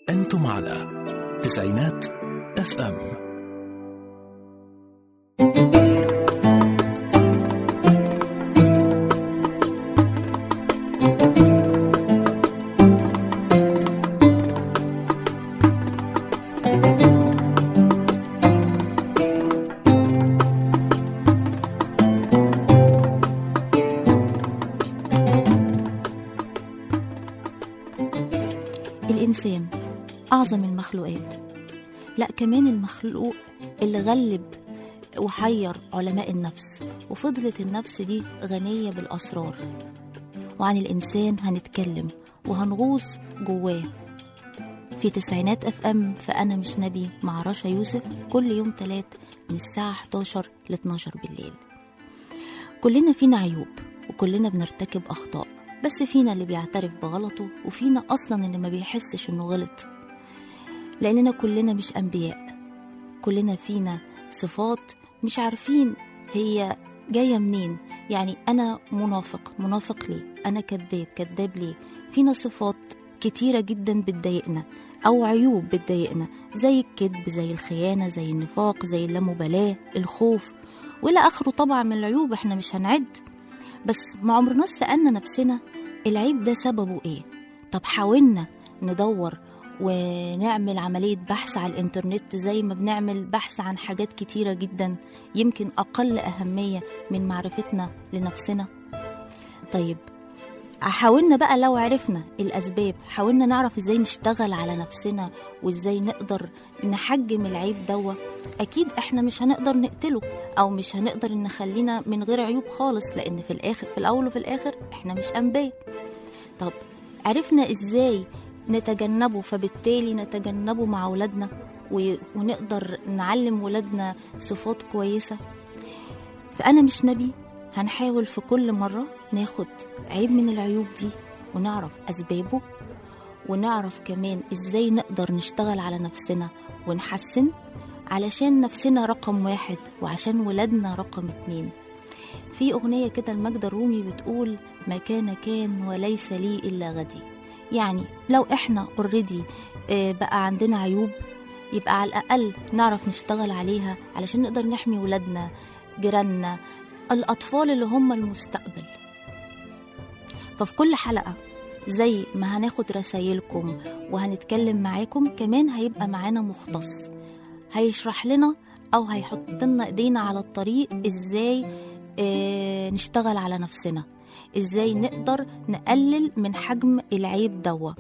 أنتم على تسعينات اف ام الإنسان أعظم المخلوقات لا كمان المخلوق اللي غلب وحير علماء النفس وفضلت النفس دي غنية بالأسرار وعن الإنسان هنتكلم وهنغوص جواه في تسعينات اف ام فأنا مش نبي مع رشا يوسف كل يوم تلات من الساعة 11 ل 12 بالليل كلنا فينا عيوب وكلنا بنرتكب أخطاء بس فينا اللي بيعترف بغلطه وفينا أصلا اللي ما بيحسش إنه غلط لأننا كلنا مش أنبياء كلنا فينا صفات مش عارفين هي جاية منين يعني أنا منافق منافق ليه أنا كذاب كذاب ليه فينا صفات كتيرة جدا بتضايقنا أو عيوب بتضايقنا زي الكذب زي الخيانة زي النفاق زي اللامبالاة الخوف وإلى آخره طبعا من العيوب احنا مش هنعد بس ما عمرنا سألنا نفسنا العيب ده سببه ايه طب حاولنا ندور ونعمل عملية بحث على الإنترنت زي ما بنعمل بحث عن حاجات كتيرة جدا يمكن أقل أهمية من معرفتنا لنفسنا طيب حاولنا بقى لو عرفنا الأسباب حاولنا نعرف إزاي نشتغل على نفسنا وإزاي نقدر نحجم العيب دوا أكيد إحنا مش هنقدر نقتله أو مش هنقدر نخلينا من غير عيوب خالص لأن في الآخر في الأول وفي الآخر إحنا مش أنبياء طب عرفنا إزاي نتجنبه فبالتالي نتجنبه مع ولادنا و- ونقدر نعلم ولادنا صفات كويسة فأنا مش نبي هنحاول في كل مرة ناخد عيب من العيوب دي ونعرف أسبابه ونعرف كمان إزاي نقدر نشتغل على نفسنا ونحسن علشان نفسنا رقم واحد وعشان ولادنا رقم اتنين في أغنية كده المجدة الرومي بتقول ما كان كان وليس لي إلا غدي يعني لو إحنا اوريدي بقى عندنا عيوب يبقى على الأقل نعرف نشتغل عليها علشان نقدر نحمي ولادنا جيراننا الأطفال اللي هم المستقبل ففي كل حلقة زي ما هناخد رسايلكم وهنتكلم معاكم كمان هيبقى معانا مختص هيشرح لنا أو هيحط لنا إيدينا على الطريق إزاي آه نشتغل على نفسنا إزاي نقدر نقلل من حجم العيب دوا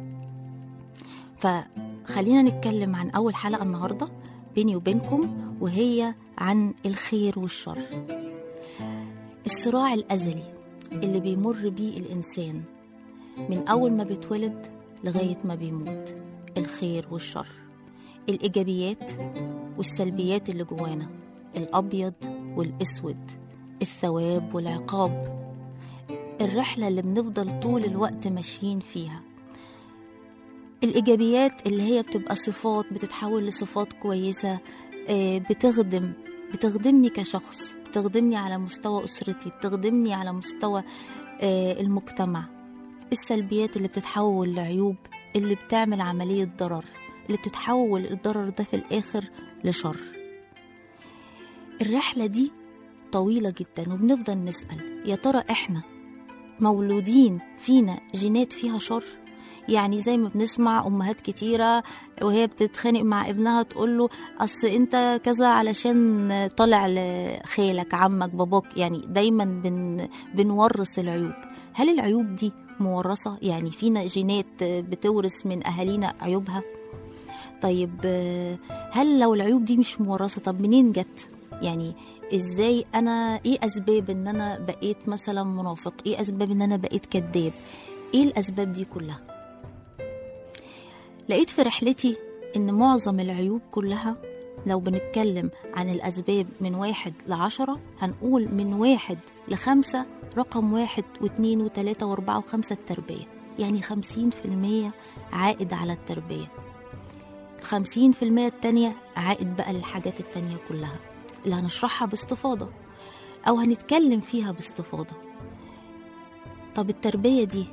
فخلينا نتكلم عن أول حلقة النهاردة بيني وبينكم وهي عن الخير والشر الصراع الأزلي اللي بيمر بيه الإنسان من أول ما بيتولد لغاية ما بيموت الخير والشر الإيجابيات والسلبيات اللي جوانا الأبيض والأسود الثواب والعقاب الرحلة اللي بنفضل طول الوقت ماشيين فيها الإيجابيات اللي هي بتبقى صفات بتتحول لصفات كويسة آه، بتخدم بتخدمني كشخص بتخدمني على مستوى أسرتي بتخدمني على مستوى آه، المجتمع السلبيات اللي بتتحول لعيوب اللي بتعمل عملية ضرر اللي بتتحول الضرر ده في الآخر لشر الرحلة دي طويلة جدا وبنفضل نسأل يا ترى إحنا مولودين فينا جينات فيها شر يعني زي ما بنسمع امهات كتيره وهي بتتخانق مع ابنها تقول له اصل انت كذا علشان طالع لخالك عمك باباك يعني دايما بن بنورث العيوب هل العيوب دي مورثه يعني فينا جينات بتورث من اهالينا عيوبها طيب هل لو العيوب دي مش مورثه طب منين جت يعني ازاي انا ايه اسباب ان انا بقيت مثلا منافق ايه اسباب ان انا بقيت كذاب ايه الاسباب دي كلها لقيت في رحلتي ان معظم العيوب كلها لو بنتكلم عن الأسباب من واحد لعشرة هنقول من واحد لخمسة رقم واحد واثنين وثلاثة واربعة وخمسة التربية يعني خمسين في المية عائد على التربية الخمسين في المية التانية عائد بقى للحاجات التانية كلها اللي هنشرحها باستفاضة أو هنتكلم فيها باستفاضة طب التربية دي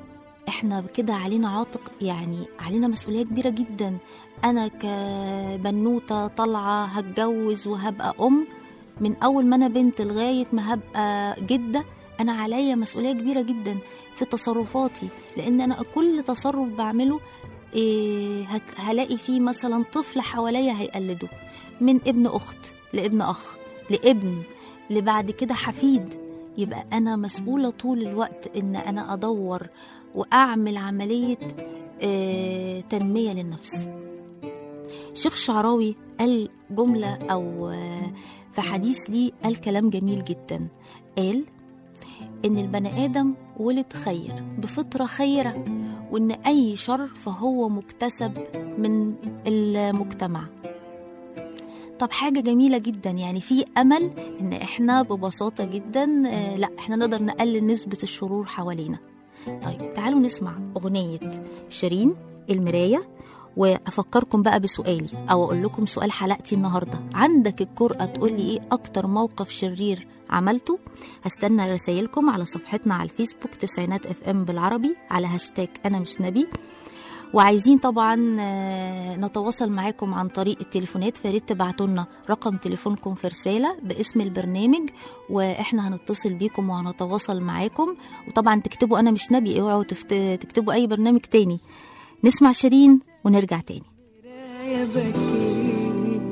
احنا كده علينا عاتق يعني علينا مسؤوليه كبيره جدا انا كبنوته طالعه هتجوز وهبقى ام من اول ما انا بنت لغايه ما هبقى جده انا عليا مسؤوليه كبيره جدا في تصرفاتي لان انا كل تصرف بعمله إيه هت- هلاقي فيه مثلا طفل حواليا هيقلده من ابن اخت لابن اخ لابن لبعد كده حفيد يبقى انا مسؤوله طول الوقت ان انا ادور واعمل عمليه آه، تنميه للنفس الشيخ الشعراوي قال جمله او آه، في حديث ليه قال كلام جميل جدا قال ان البني ادم ولد خير بفطره خيره وان اي شر فهو مكتسب من المجتمع طب حاجة جميلة جدا يعني في أمل إن إحنا ببساطة جدا آه، لا إحنا نقدر نقلل نسبة الشرور حوالينا طيب تعالوا نسمع أغنية شيرين المراية وأفكركم بقى بسؤالي أو أقول لكم سؤال حلقتي النهاردة عندك الجرأة تقول لي إيه أكتر موقف شرير عملته هستنى رسايلكم على صفحتنا على الفيسبوك تسعينات اف ام بالعربي على هاشتاج أنا مش نبي وعايزين طبعا آه، نتواصل معاكم عن طريق التليفونات فريد تبعتوا لنا رقم تليفونكم في رساله باسم البرنامج واحنا هنتصل بيكم وهنتواصل معاكم وطبعا تكتبوا انا مش نبي اوعوا تفت... تكتبوا اي برنامج تاني نسمع شيرين ونرجع تاني يا بكي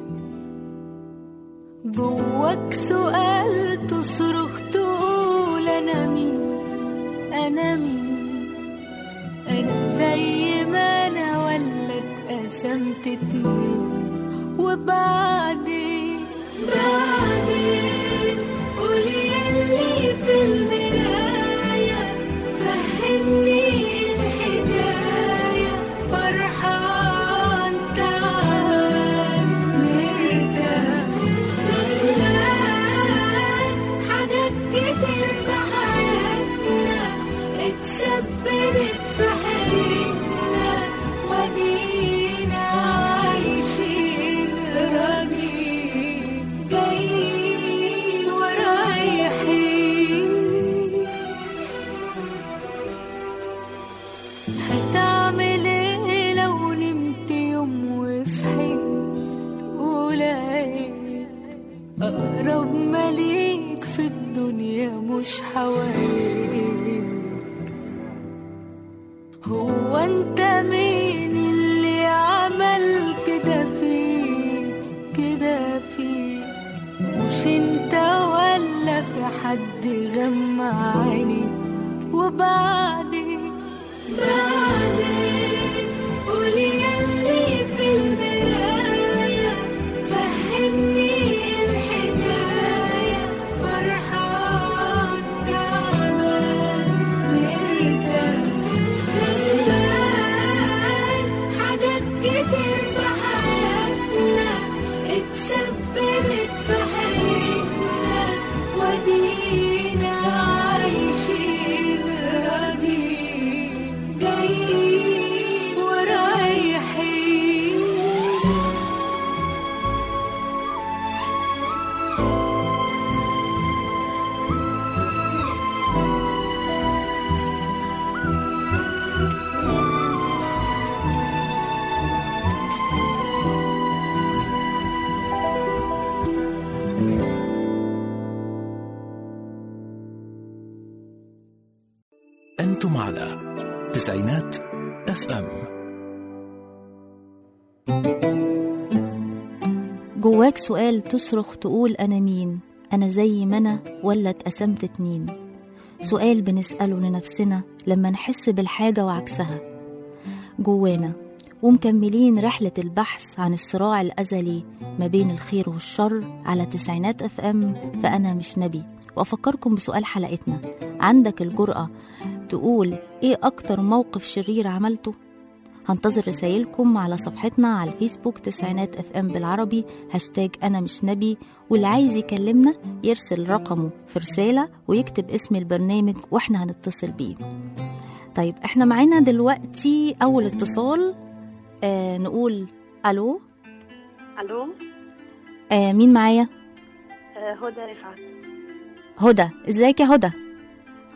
جواك سؤال تصرخ تقول انا مين انا مين انا زي ما انا ولا اتقسمت اتنين وبعدين بعدين قولي يلي في المراية فهمني الحكاية فرحان تعبان مرتاح ندمان حاجات كتير في حياتنا اتسببت في حياتنا ودينا عايشين راضيين جايين ورايحين هتعمل ايه لو نمت يوم وصحيت ولقيت اقرب مليك في الدنيا مش حواليك هو انت مين اللي عمل كده فيك كده فيك مش انت ولا في حد غمى عينيك وبعدين بعدين قولي يلي في المراية فهمني الحكاية فرحان تعبان مرتاح ندمان حاجات كتير في حياتنا اتسببت في حياتنا ودينا عايشين راضيين جايين ورايحين أنتم على تسعينات اف ام جواك سؤال تصرخ تقول أنا مين أنا زي ما أنا ولا اتقسمت اتنين سؤال بنسأله لنفسنا لما نحس بالحاجة وعكسها جوانا ومكملين رحلة البحث عن الصراع الأزلي ما بين الخير والشر على تسعينات اف ام فأنا مش نبي وأفكركم بسؤال حلقتنا عندك الجرأة تقول إيه أكتر موقف شرير عملته؟ هنتظر رسايلكم على صفحتنا على الفيسبوك تسعينات اف ام بالعربي هاشتاج انا مش نبي واللي عايز يكلمنا يرسل رقمه في رسالة ويكتب اسم البرنامج واحنا هنتصل بيه طيب احنا معانا دلوقتي اول اتصال آه نقول الو الو آه مين معايا آه، هدى رفعت هدى ازيك يا هدى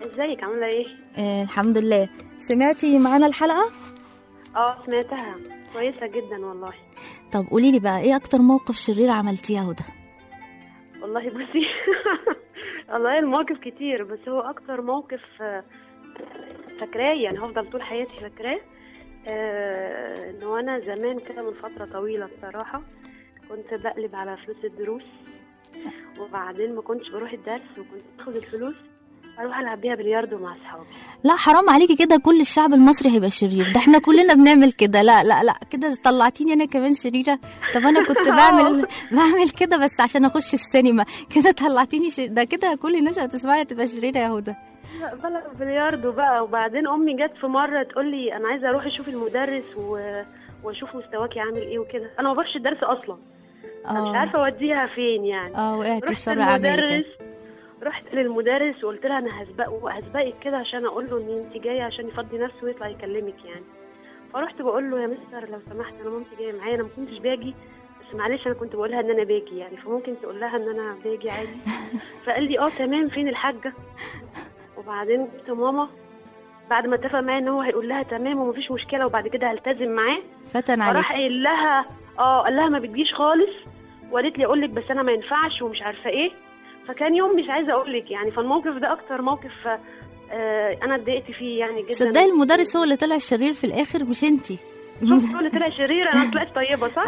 ازيك عامله ايه آه الحمد لله سمعتي معانا الحلقة اه سمعتها كويسه جدا والله طب قولي لي بقى ايه اكتر موقف شرير عملتيه يا هدى والله بصي والله المواقف كتير بس هو اكتر موقف آه، فاكراه يعني هفضل طول حياتي فاكراه آه، ان هو انا زمان كده من فتره طويله بصراحه كنت بقلب على فلوس الدروس وبعدين ما كنتش بروح الدرس وكنت باخد الفلوس اروح العب بيها بلياردو مع اصحابي لا حرام عليكي كده كل الشعب المصري هيبقى شرير ده احنا كلنا بنعمل كده لا لا لا كده طلعتيني انا كمان شريرة طب انا كنت بعمل بعمل كده بس عشان اخش السينما كده طلعتيني شر... ده كده كل الناس هتسمعني تبقى شريرة يا هدى لا، بلعب بلياردو بقى وبعدين امي جت في مره تقول لي انا عايزه اروح اشوف المدرس و... واشوف مستواكي عامل ايه وكده انا ما بروحش الدرس اصلا انا مش اه عارفه اوديها فين يعني اه وقعتي في رحت شر اعمالك للمدرس رحت للمدرس وقلت لها انا هسبقه هسبقك كده عشان اقول له ان انت جايه عشان يفضي نفسه ويطلع يكلمك يعني فرحت بقول له يا مستر لو سمحت انا مامتي جايه معايا انا ما كنتش باجي بس معلش انا كنت بقولها ان انا باجي يعني فممكن تقول لها ان انا باجي عادي فقال لي اه تمام فين الحاجه وبعدين قلت ماما بعد ما اتفق معايا ان هو هيقول لها تمام ومفيش مشكله وبعد كده هلتزم معاه فتن عليك فراح قايل لها اه قال لها ما بتجيش خالص وقالت لي اقول لك بس انا ما ينفعش ومش عارفه ايه فكان يوم مش عايزه اقول لك يعني فالموقف ده اكتر موقف آه انا اتضايقت فيه يعني جدا صدقي المدرس هو اللي طلع شرير في الاخر مش انتي شفت هو اللي طلع شرير انا طلعت طيبه صح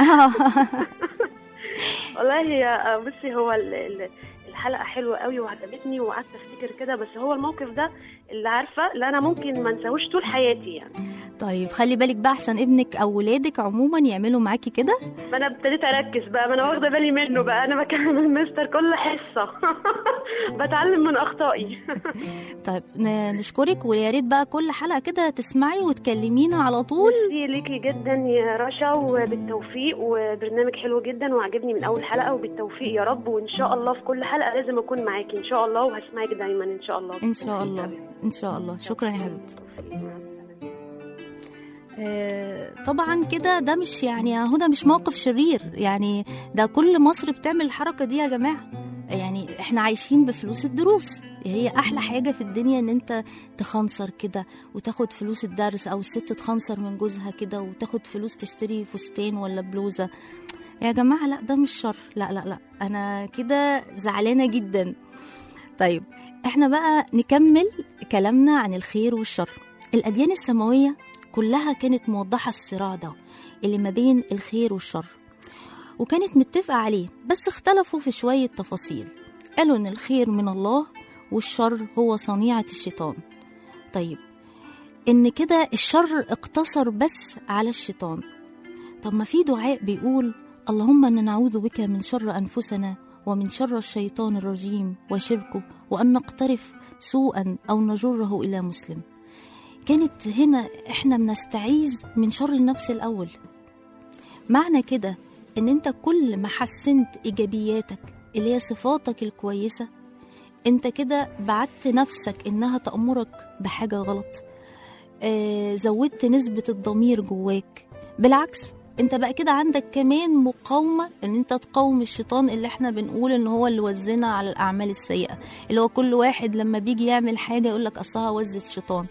والله هي آه، بصي هو ال- ال- الحلقه حلوه قوي وعجبتني وقعدت افتكر كده بس هو الموقف ده اللي عارفه اللي انا ممكن ما انساهوش طول حياتي يعني طيب خلي بالك بقى احسن ابنك او ولادك عموما يعملوا معاكي كده ما انا ابتديت اركز بقى ما انا واخده بالي منه بقى انا بكلم المستر كل حصه بتعلم من اخطائي طيب ن- نشكرك ويا ريت بقى كل حلقه كده تسمعي وتكلمينا على طول ميرسي ليكي جدا يا رشا وبالتوفيق وبرنامج حلو جدا وعجبني من اول حلقه وبالتوفيق يا رب وان شاء الله في كل حلقه لازم اكون معاكي ان شاء الله وهسمعك دايما ان شاء الله ان شاء الله ان شاء الله شكرا يا حبيبتي آه، طبعا كده ده مش يعني يا هدى مش موقف شرير يعني ده كل مصر بتعمل الحركه دي يا جماعه يعني احنا عايشين بفلوس الدروس هي احلى حاجه في الدنيا ان انت تخنصر كده وتاخد فلوس الدرس او الست تخنصر من جوزها كده وتاخد فلوس تشتري فستان ولا بلوزه يا جماعه لا ده مش شر لا لا لا انا كده زعلانه جدا طيب احنا بقى نكمل كلامنا عن الخير والشر الاديان السماويه كلها كانت موضحه الصراع ده اللي ما بين الخير والشر وكانت متفقه عليه بس اختلفوا في شويه تفاصيل قالوا ان الخير من الله والشر هو صنيعه الشيطان طيب ان كده الشر اقتصر بس على الشيطان طب ما في دعاء بيقول اللهم انا نعوذ بك من شر انفسنا ومن شر الشيطان الرجيم وشركه وان نقترف سوءا او نجره الى مسلم كانت هنا احنا بنستعيذ من شر النفس الاول معنى كده ان انت كل ما حسنت ايجابياتك اللي هي صفاتك الكويسه انت كده بعدت نفسك انها تامرك بحاجه غلط آه زودت نسبه الضمير جواك بالعكس انت بقى كده عندك كمان مقاومه ان انت تقاوم الشيطان اللي احنا بنقول ان هو اللي وزنا على الاعمال السيئه اللي هو كل واحد لما بيجي يعمل حاجه يقول لك اصلها وزت شيطان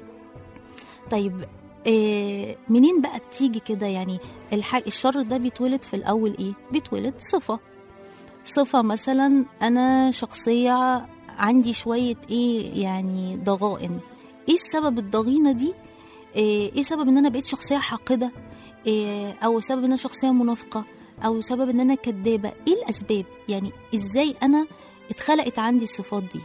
طيب آه منين بقى بتيجي كده يعني الحاجة الشر ده بيتولد في الأول إيه؟ بيتولد صفة صفة مثلا أنا شخصية عندي شوية إيه يعني ضغائن إيه السبب الضغينة دي؟ إيه إيه سبب إن أنا بقيت شخصية حاقدة؟ إيه أو سبب إن أنا شخصية منافقة؟ أو سبب إن أنا كدابة؟ إيه الأسباب؟ يعني إزاي أنا اتخلقت عندي الصفات دي؟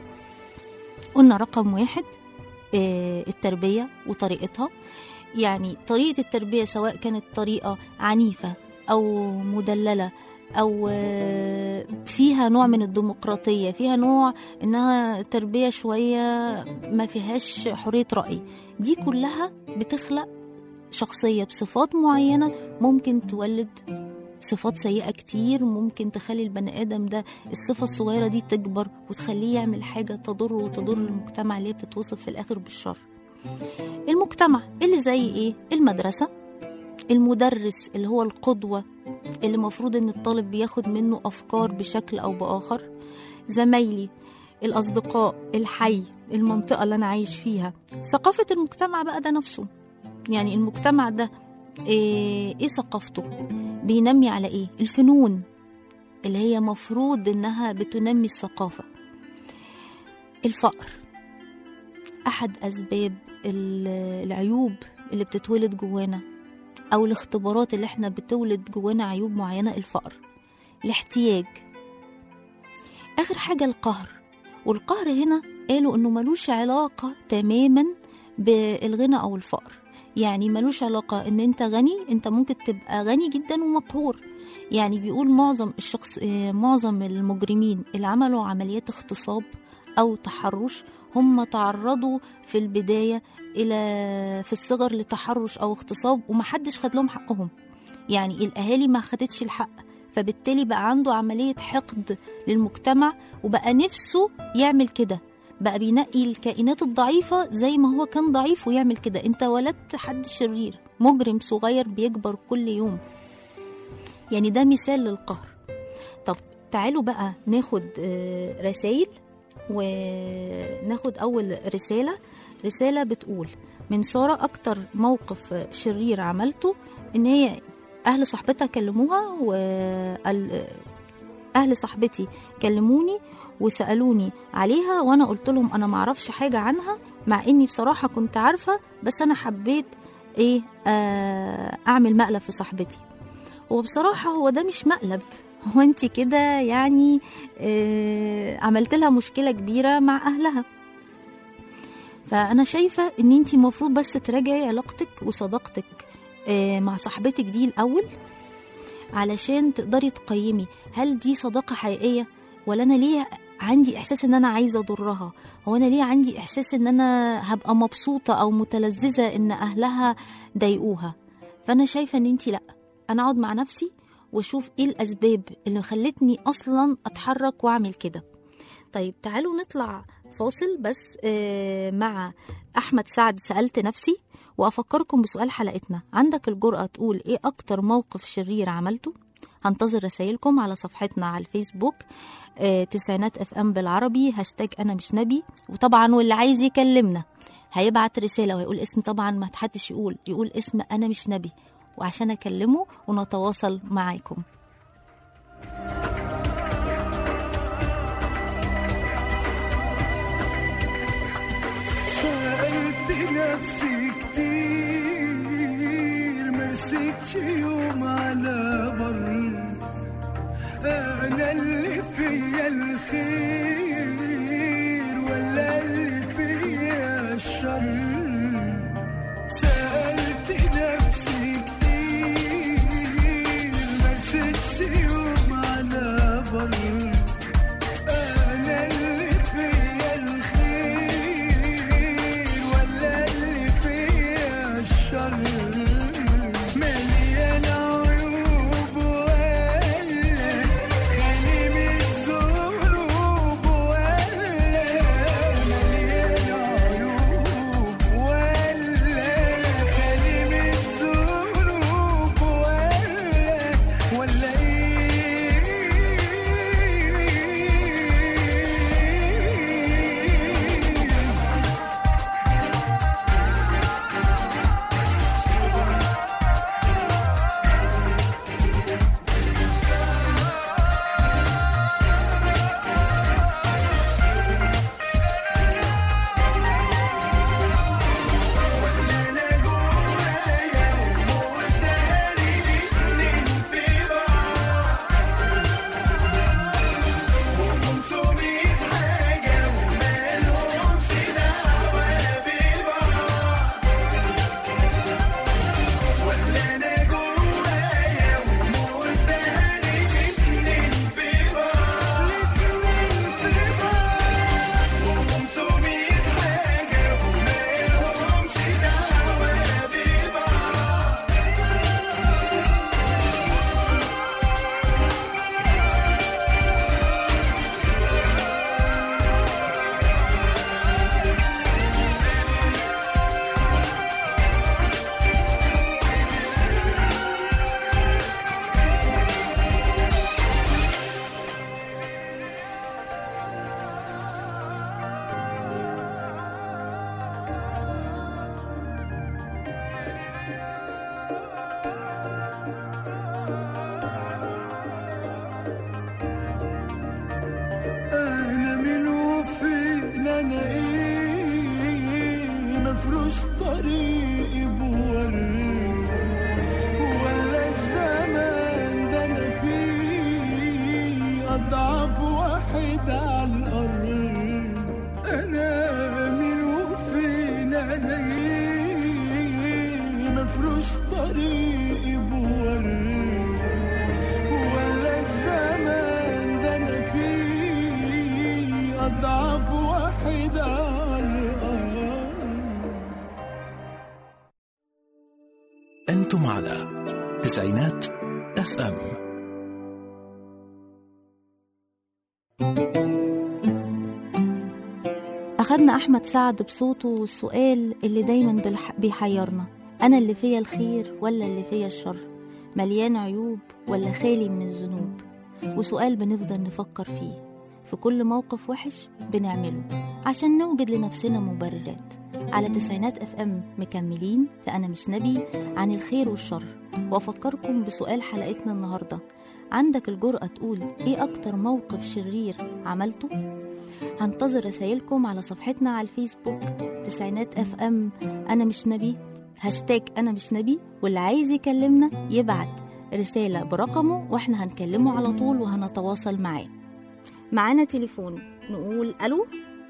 قلنا رقم واحد آه، التربية وطريقتها يعني طريقة التربية سواء كانت طريقة عنيفة أو مدللة أو آه، فيها نوع من الديمقراطية فيها نوع إنها تربية شوية ما فيهاش حرية رأي دي كلها بتخلق شخصية بصفات معينة ممكن تولد صفات سيئة كتير ممكن تخلي البني آدم ده الصفة الصغيرة دي تكبر وتخليه يعمل حاجة تضره وتضر المجتمع اللي هي بتتوصف في الآخر بالشر المجتمع اللي زي إيه؟ المدرسة المدرس اللي هو القدوة اللي المفروض إن الطالب بياخد منه أفكار بشكل أو بآخر زمايلي الأصدقاء الحي المنطقة اللي أنا عايش فيها ثقافة المجتمع بقى ده نفسه يعني المجتمع ده إيه, إيه ثقافته بينمي على إيه الفنون اللي هي مفروض إنها بتنمي الثقافة الفقر أحد أسباب ال- العيوب اللي بتتولد جوانا أو الاختبارات اللي احنا بتولد جوانا عيوب معينة الفقر الاحتياج آخر حاجة القهر والقهر هنا قالوا إنه ملوش علاقة تماما بالغنى أو الفقر يعني ملوش علاقة إن أنت غني أنت ممكن تبقى غني جدا ومقهور يعني بيقول معظم الشخص آه، معظم المجرمين اللي عملوا عمليات اغتصاب أو تحرش هم تعرضوا في البداية إلى في الصغر لتحرش أو اغتصاب ومحدش خد لهم حقهم يعني الأهالي ما خدتش الحق فبالتالي بقى عنده عملية حقد للمجتمع وبقى نفسه يعمل كده بقى بينقي الكائنات الضعيفة زي ما هو كان ضعيف ويعمل كده انت ولدت حد شرير مجرم صغير بيكبر كل يوم يعني ده مثال للقهر طب تعالوا بقى ناخد رسائل وناخد أول رسالة رسالة بتقول من سارة أكتر موقف شرير عملته إن هي أهل صاحبتها كلموها وقال أهل صاحبتي كلموني وسألوني عليها وأنا قلت لهم أنا معرفش حاجة عنها مع إني بصراحة كنت عارفة بس أنا حبيت إيه آه أعمل مقلب في صاحبتي وبصراحة هو ده مش مقلب هو انت كده يعني آه عملت لها مشكلة كبيرة مع أهلها فأنا شايفة إن انت المفروض بس تراجعي علاقتك وصداقتك آه مع صاحبتك دي الأول علشان تقدري تقيمي هل دي صداقة حقيقية ولا أنا ليه عندي إحساس إن أنا عايزة أضرها هو أنا ليه عندي إحساس إن أنا هبقى مبسوطة أو متلذذة إن أهلها ضايقوها فأنا شايفة إن انت لأ أنا أقعد مع نفسي واشوف ايه الاسباب اللي خلتني اصلا اتحرك واعمل كده طيب تعالوا نطلع فاصل بس آه مع احمد سعد سالت نفسي وافكركم بسؤال حلقتنا عندك الجرأة تقول ايه اكتر موقف شرير عملته هنتظر رسائلكم على صفحتنا على الفيسبوك آه تسعينات اف ام بالعربي هاشتاج انا مش نبي وطبعا واللي عايز يكلمنا هيبعت رساله ويقول اسم طبعا ما حدش يقول يقول اسم انا مش نبي وعشان أكلمه ونتواصل معاكم سألت نفسي كتير مرستش يوم على بر أنا اللي فيا الخير ولا اللي فيا الشر سألت نفسي كتير مرستش يوم على بر أنا اللي فيا الخير ولا اللي فيا الشر مليان عيوب ولا خالي من الذنوب ولا مليان عيوب ولا خالي من الذنوب ولا ولا ايه أنتم على تسعينات اف ام أخدنا أحمد سعد بصوته والسؤال اللي دايما بالح- بيحيرنا أنا اللي فيا الخير ولا اللي فيا الشر مليان عيوب ولا خالي من الذنوب وسؤال بنفضل نفكر فيه في كل موقف وحش بنعمله عشان نوجد لنفسنا مبررات على تسعينات اف ام مكملين فأنا مش نبي عن الخير والشر وأفكركم بسؤال حلقتنا النهاردة عندك الجرأة تقول إيه أكتر موقف شرير عملته؟ هنتظر رسايلكم على صفحتنا على الفيسبوك تسعينات اف ام انا مش نبي هاشتاج انا مش نبي واللي عايز يكلمنا يبعت رسالة برقمه واحنا هنكلمه على طول وهنتواصل معاه معانا تليفون نقول الو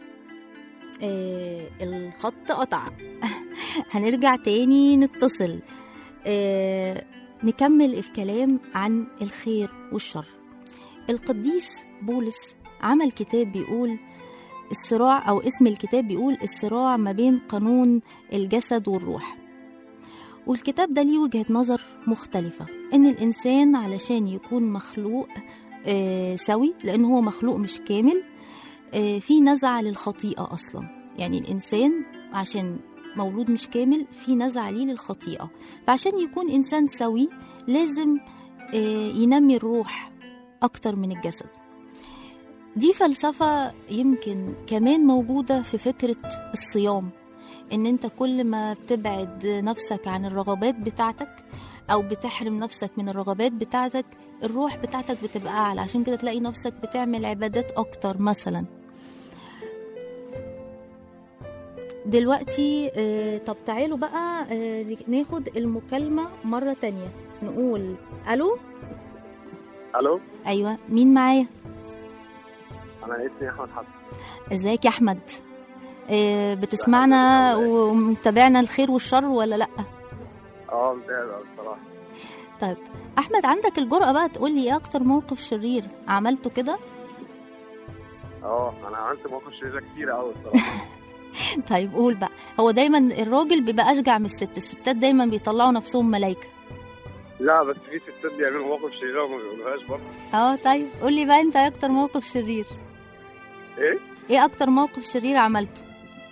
آه الخط قطع هنرجع تاني نتصل آه نكمل الكلام عن الخير والشر القديس بولس عمل كتاب بيقول الصراع أو اسم الكتاب بيقول الصراع ما بين قانون الجسد والروح والكتاب ده ليه وجهة نظر مختلفة إن الإنسان علشان يكون مخلوق آه سوي لأن هو مخلوق مش كامل آه في نزعة للخطيئة أصلا يعني الإنسان عشان مولود مش كامل في نزعة ليه للخطيئة فعشان يكون إنسان سوي لازم آه ينمي الروح أكتر من الجسد دي فلسفة يمكن كمان موجودة في فكرة الصيام ان انت كل ما بتبعد نفسك عن الرغبات بتاعتك او بتحرم نفسك من الرغبات بتاعتك الروح بتاعتك بتبقى اعلى عشان كده تلاقي نفسك بتعمل عبادات اكتر مثلا دلوقتي آه، طب تعالوا بقى آه، ناخد المكالمة مرة تانية نقول الو الو ايوه مين معايا انا اسمي احمد حسن ازيك يا احمد آه، بتسمعنا ومتابعنا الخير والشر ولا لا اه متابع الصراحه طيب احمد عندك الجرأة بقى تقول لي ايه اكتر موقف شرير عملته كده اه انا عملت مواقف شريره كتير قوي الصراحه طيب قول بقى هو دايما الراجل بيبقى اشجع من الست الستات دايما بيطلعوا نفسهم ملايكة لا بس في ستات بيعملوا مواقف شريره وما بيقولوهاش برضه اه طيب قول لي بقى انت ايه اكتر موقف شرير ايه ايه اكتر موقف شرير عملته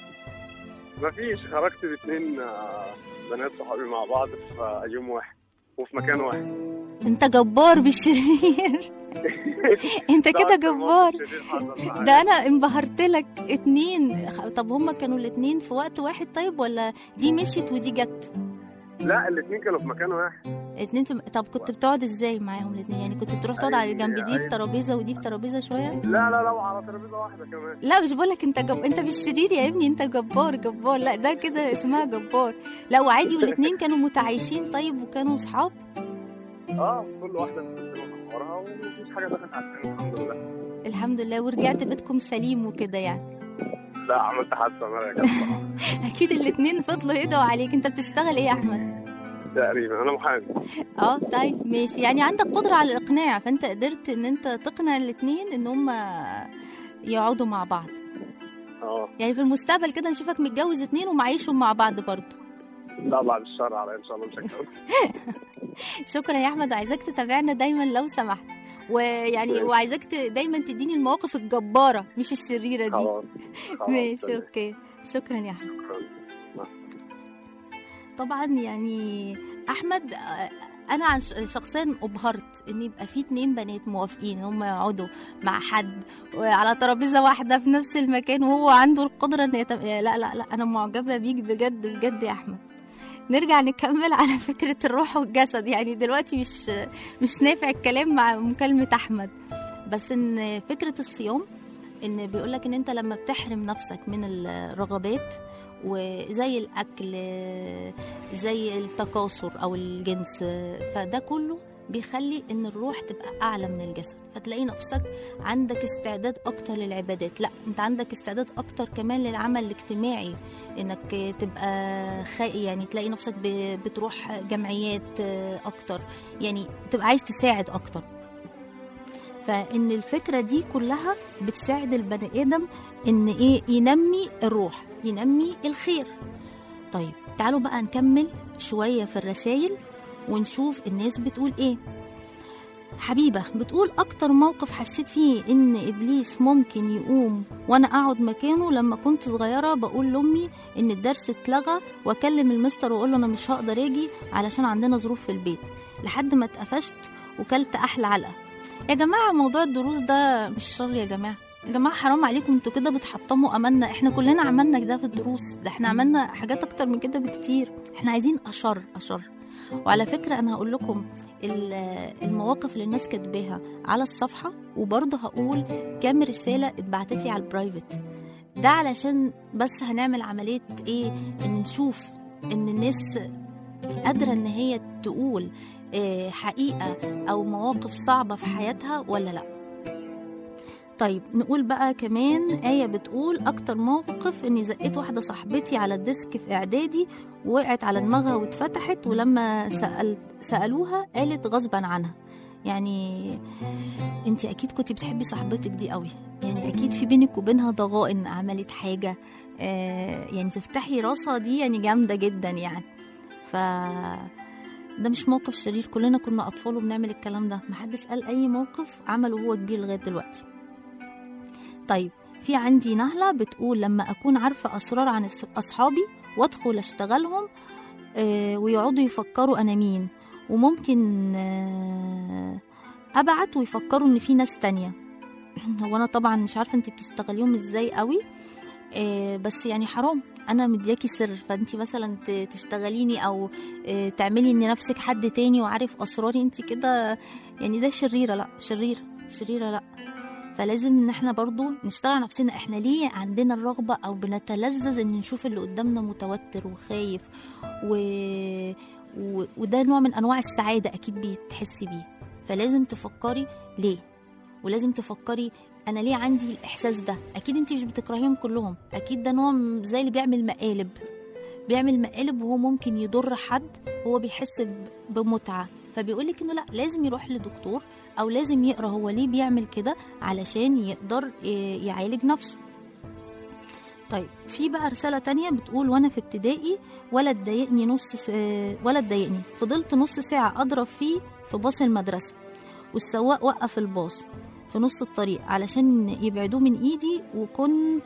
مفيش خرجت باتنين آه، بنات صحابي مع بعض في يوم واحد وفي مكان واحد انت جبار بالشرير انت ده كده أكتر جبار موقف شرير حصل معايا. ده انا انبهرت لك اتنين خ- طب هما كانوا الاتنين في وقت واحد طيب ولا دي مشيت ودي جت لا الاتنين كانوا في مكان واحد اتنين في... طب كنت بتقعد ازاي معاهم الاتنين يعني كنت بتروح تقعد على أي- جنب دي في أي- ترابيزه ودي في ترابيزه شويه لا لا لا وعلى ترابيزه واحده كمان لا مش بقولك انت جب... انت مش شرير يا ابني انت جبار جبار لا ده كده اسمها جبار لا وعادي والاتنين كانوا متعايشين طيب وكانوا صحاب اه كل واحده بتستلم حوارها ومفيش حاجه دخلت على التانية الحمد لله الحمد لله ورجعت بيتكم سليم وكده يعني لا عملت حادثه مره يا جدع اكيد الاتنين فضلوا يدعوا عليك انت بتشتغل ايه يا احمد تقريبا انا محامي اه طيب ماشي يعني عندك قدرة على الإقناع فأنت قدرت إن أنت تقنع الاتنين إن هما يقعدوا مع بعض اه يعني في المستقبل كده نشوفك متجوز اتنين ومعيشهم مع بعض برضو لا بعد الشر على ان شاء الله مش هتجوز شكرا يا أحمد وعايزاك تتابعنا دايما لو سمحت ويعني ماشي. وعايزاك ت- دايما تديني المواقف الجبارة مش الشريرة دي خلاص خلاص، ماشي تمام. اوكي شكرا يا أحمد شكراً. طبعا يعني احمد آه، انا عن ش- شخصيا ابهرت ان يبقى في اتنين بنات موافقين ان هم يقعدوا مع حد على ترابيزه واحده في نفس المكان وهو عنده القدره ان يتم... لا لا لا انا معجبه بيك بجد بجد يا احمد نرجع نكمل على فكرة الروح والجسد يعني دلوقتي مش مش نافع الكلام مع مكالمة أحمد بس إن فكرة الصيام إن بيقولك إن أنت لما بتحرم نفسك من الرغبات وزي الأكل زي التكاثر أو الجنس فده كله بيخلي ان الروح تبقى اعلى من الجسد فتلاقي نفسك عندك استعداد اكتر للعبادات لا انت عندك استعداد اكتر كمان للعمل الاجتماعي انك تبقى خ... يعني تلاقي نفسك ب... بتروح جمعيات اكتر يعني تبقى عايز تساعد اكتر فان الفكره دي كلها بتساعد البني ادم ان ايه ينمي الروح ينمي الخير طيب تعالوا بقى نكمل شويه في الرسائل ونشوف الناس بتقول ايه حبيبة بتقول أكتر موقف حسيت فيه إن إبليس ممكن يقوم وأنا أقعد مكانه لما كنت صغيرة بقول لأمي إن الدرس اتلغى وأكلم المستر وأقول له أنا مش هقدر أجي علشان عندنا ظروف في البيت لحد ما اتقفشت وكلت أحلى علقة يا جماعة موضوع الدروس ده مش شر يا جماعة يا جماعة حرام عليكم انتوا كده بتحطموا أملنا احنا كلنا عملنا كده في الدروس ده احنا عملنا حاجات أكتر من كده بكتير احنا عايزين أشر أشر وعلى فكرة أنا هقول لكم ال- المواقف اللي الناس كاتباها على الصفحة وبرضه هقول كام رسالة اتبعتت لي على البرايفت ده علشان بس هنعمل عملية ايه ان نشوف ان الناس قادرة ان هي تقول آه، حقيقة او مواقف صعبة في حياتها ولا لا طيب نقول بقى كمان آية بتقول أكتر موقف إني زقيت واحدة صاحبتي على الديسك في إعدادي وقعت على دماغها واتفتحت ولما سأل سألوها قالت غصبا عنها يعني انت اكيد كنت بتحبي صاحبتك دي قوي يعني اكيد في بينك وبينها ضغائن عملت حاجه آه يعني تفتحي راسها دي يعني جامده جدا يعني ف ده مش موقف شرير كلنا كنا اطفال وبنعمل الكلام ده محدش قال اي موقف عمله هو كبير لغايه دلوقتي طيب في عندي نهلة بتقول لما أكون عارفة أسرار عن أص- أصحابي وأدخل أشتغلهم آه، ويقعدوا يفكروا أنا مين وممكن آه، أبعت ويفكروا إن في ناس تانية هو أنا طبعا مش عارفة أنت بتشتغليهم إزاي قوي آه، بس يعني حرام أنا مدياكي سر فأنت مثلا ت- تشتغليني أو آه، تعملي إن نفسك حد تاني وعارف أسراري أنت كده يعني ده شريرة لأ شريرة شريرة لأ فلازم ان احنا برضو نشتغل على نفسنا احنا ليه عندنا الرغبة او بنتلذذ ان نشوف اللي قدامنا متوتر وخايف و... و... وده نوع من انواع السعادة اكيد بتحسي بيه فلازم تفكري ليه ولازم تفكري انا ليه عندي الاحساس ده اكيد انت مش بتكرهيهم كلهم اكيد ده نوع م- زي اللي بيعمل مقالب بيعمل مقالب وهو ممكن يضر حد هو بيحس ب- بمتعة فبيقولك انه لا لازم يروح لدكتور او لازم يقرا هو ليه بيعمل كده علشان يقدر ي- يعالج نفسه طيب في بقى رسالة تانية بتقول وانا في ابتدائي ولد ضايقني نص س... ولد ضايقني فضلت نص ساعة اضرب فيه في باص المدرسة والسواق وقف الباص في نص الطريق علشان يبعدوه من ايدي وكنت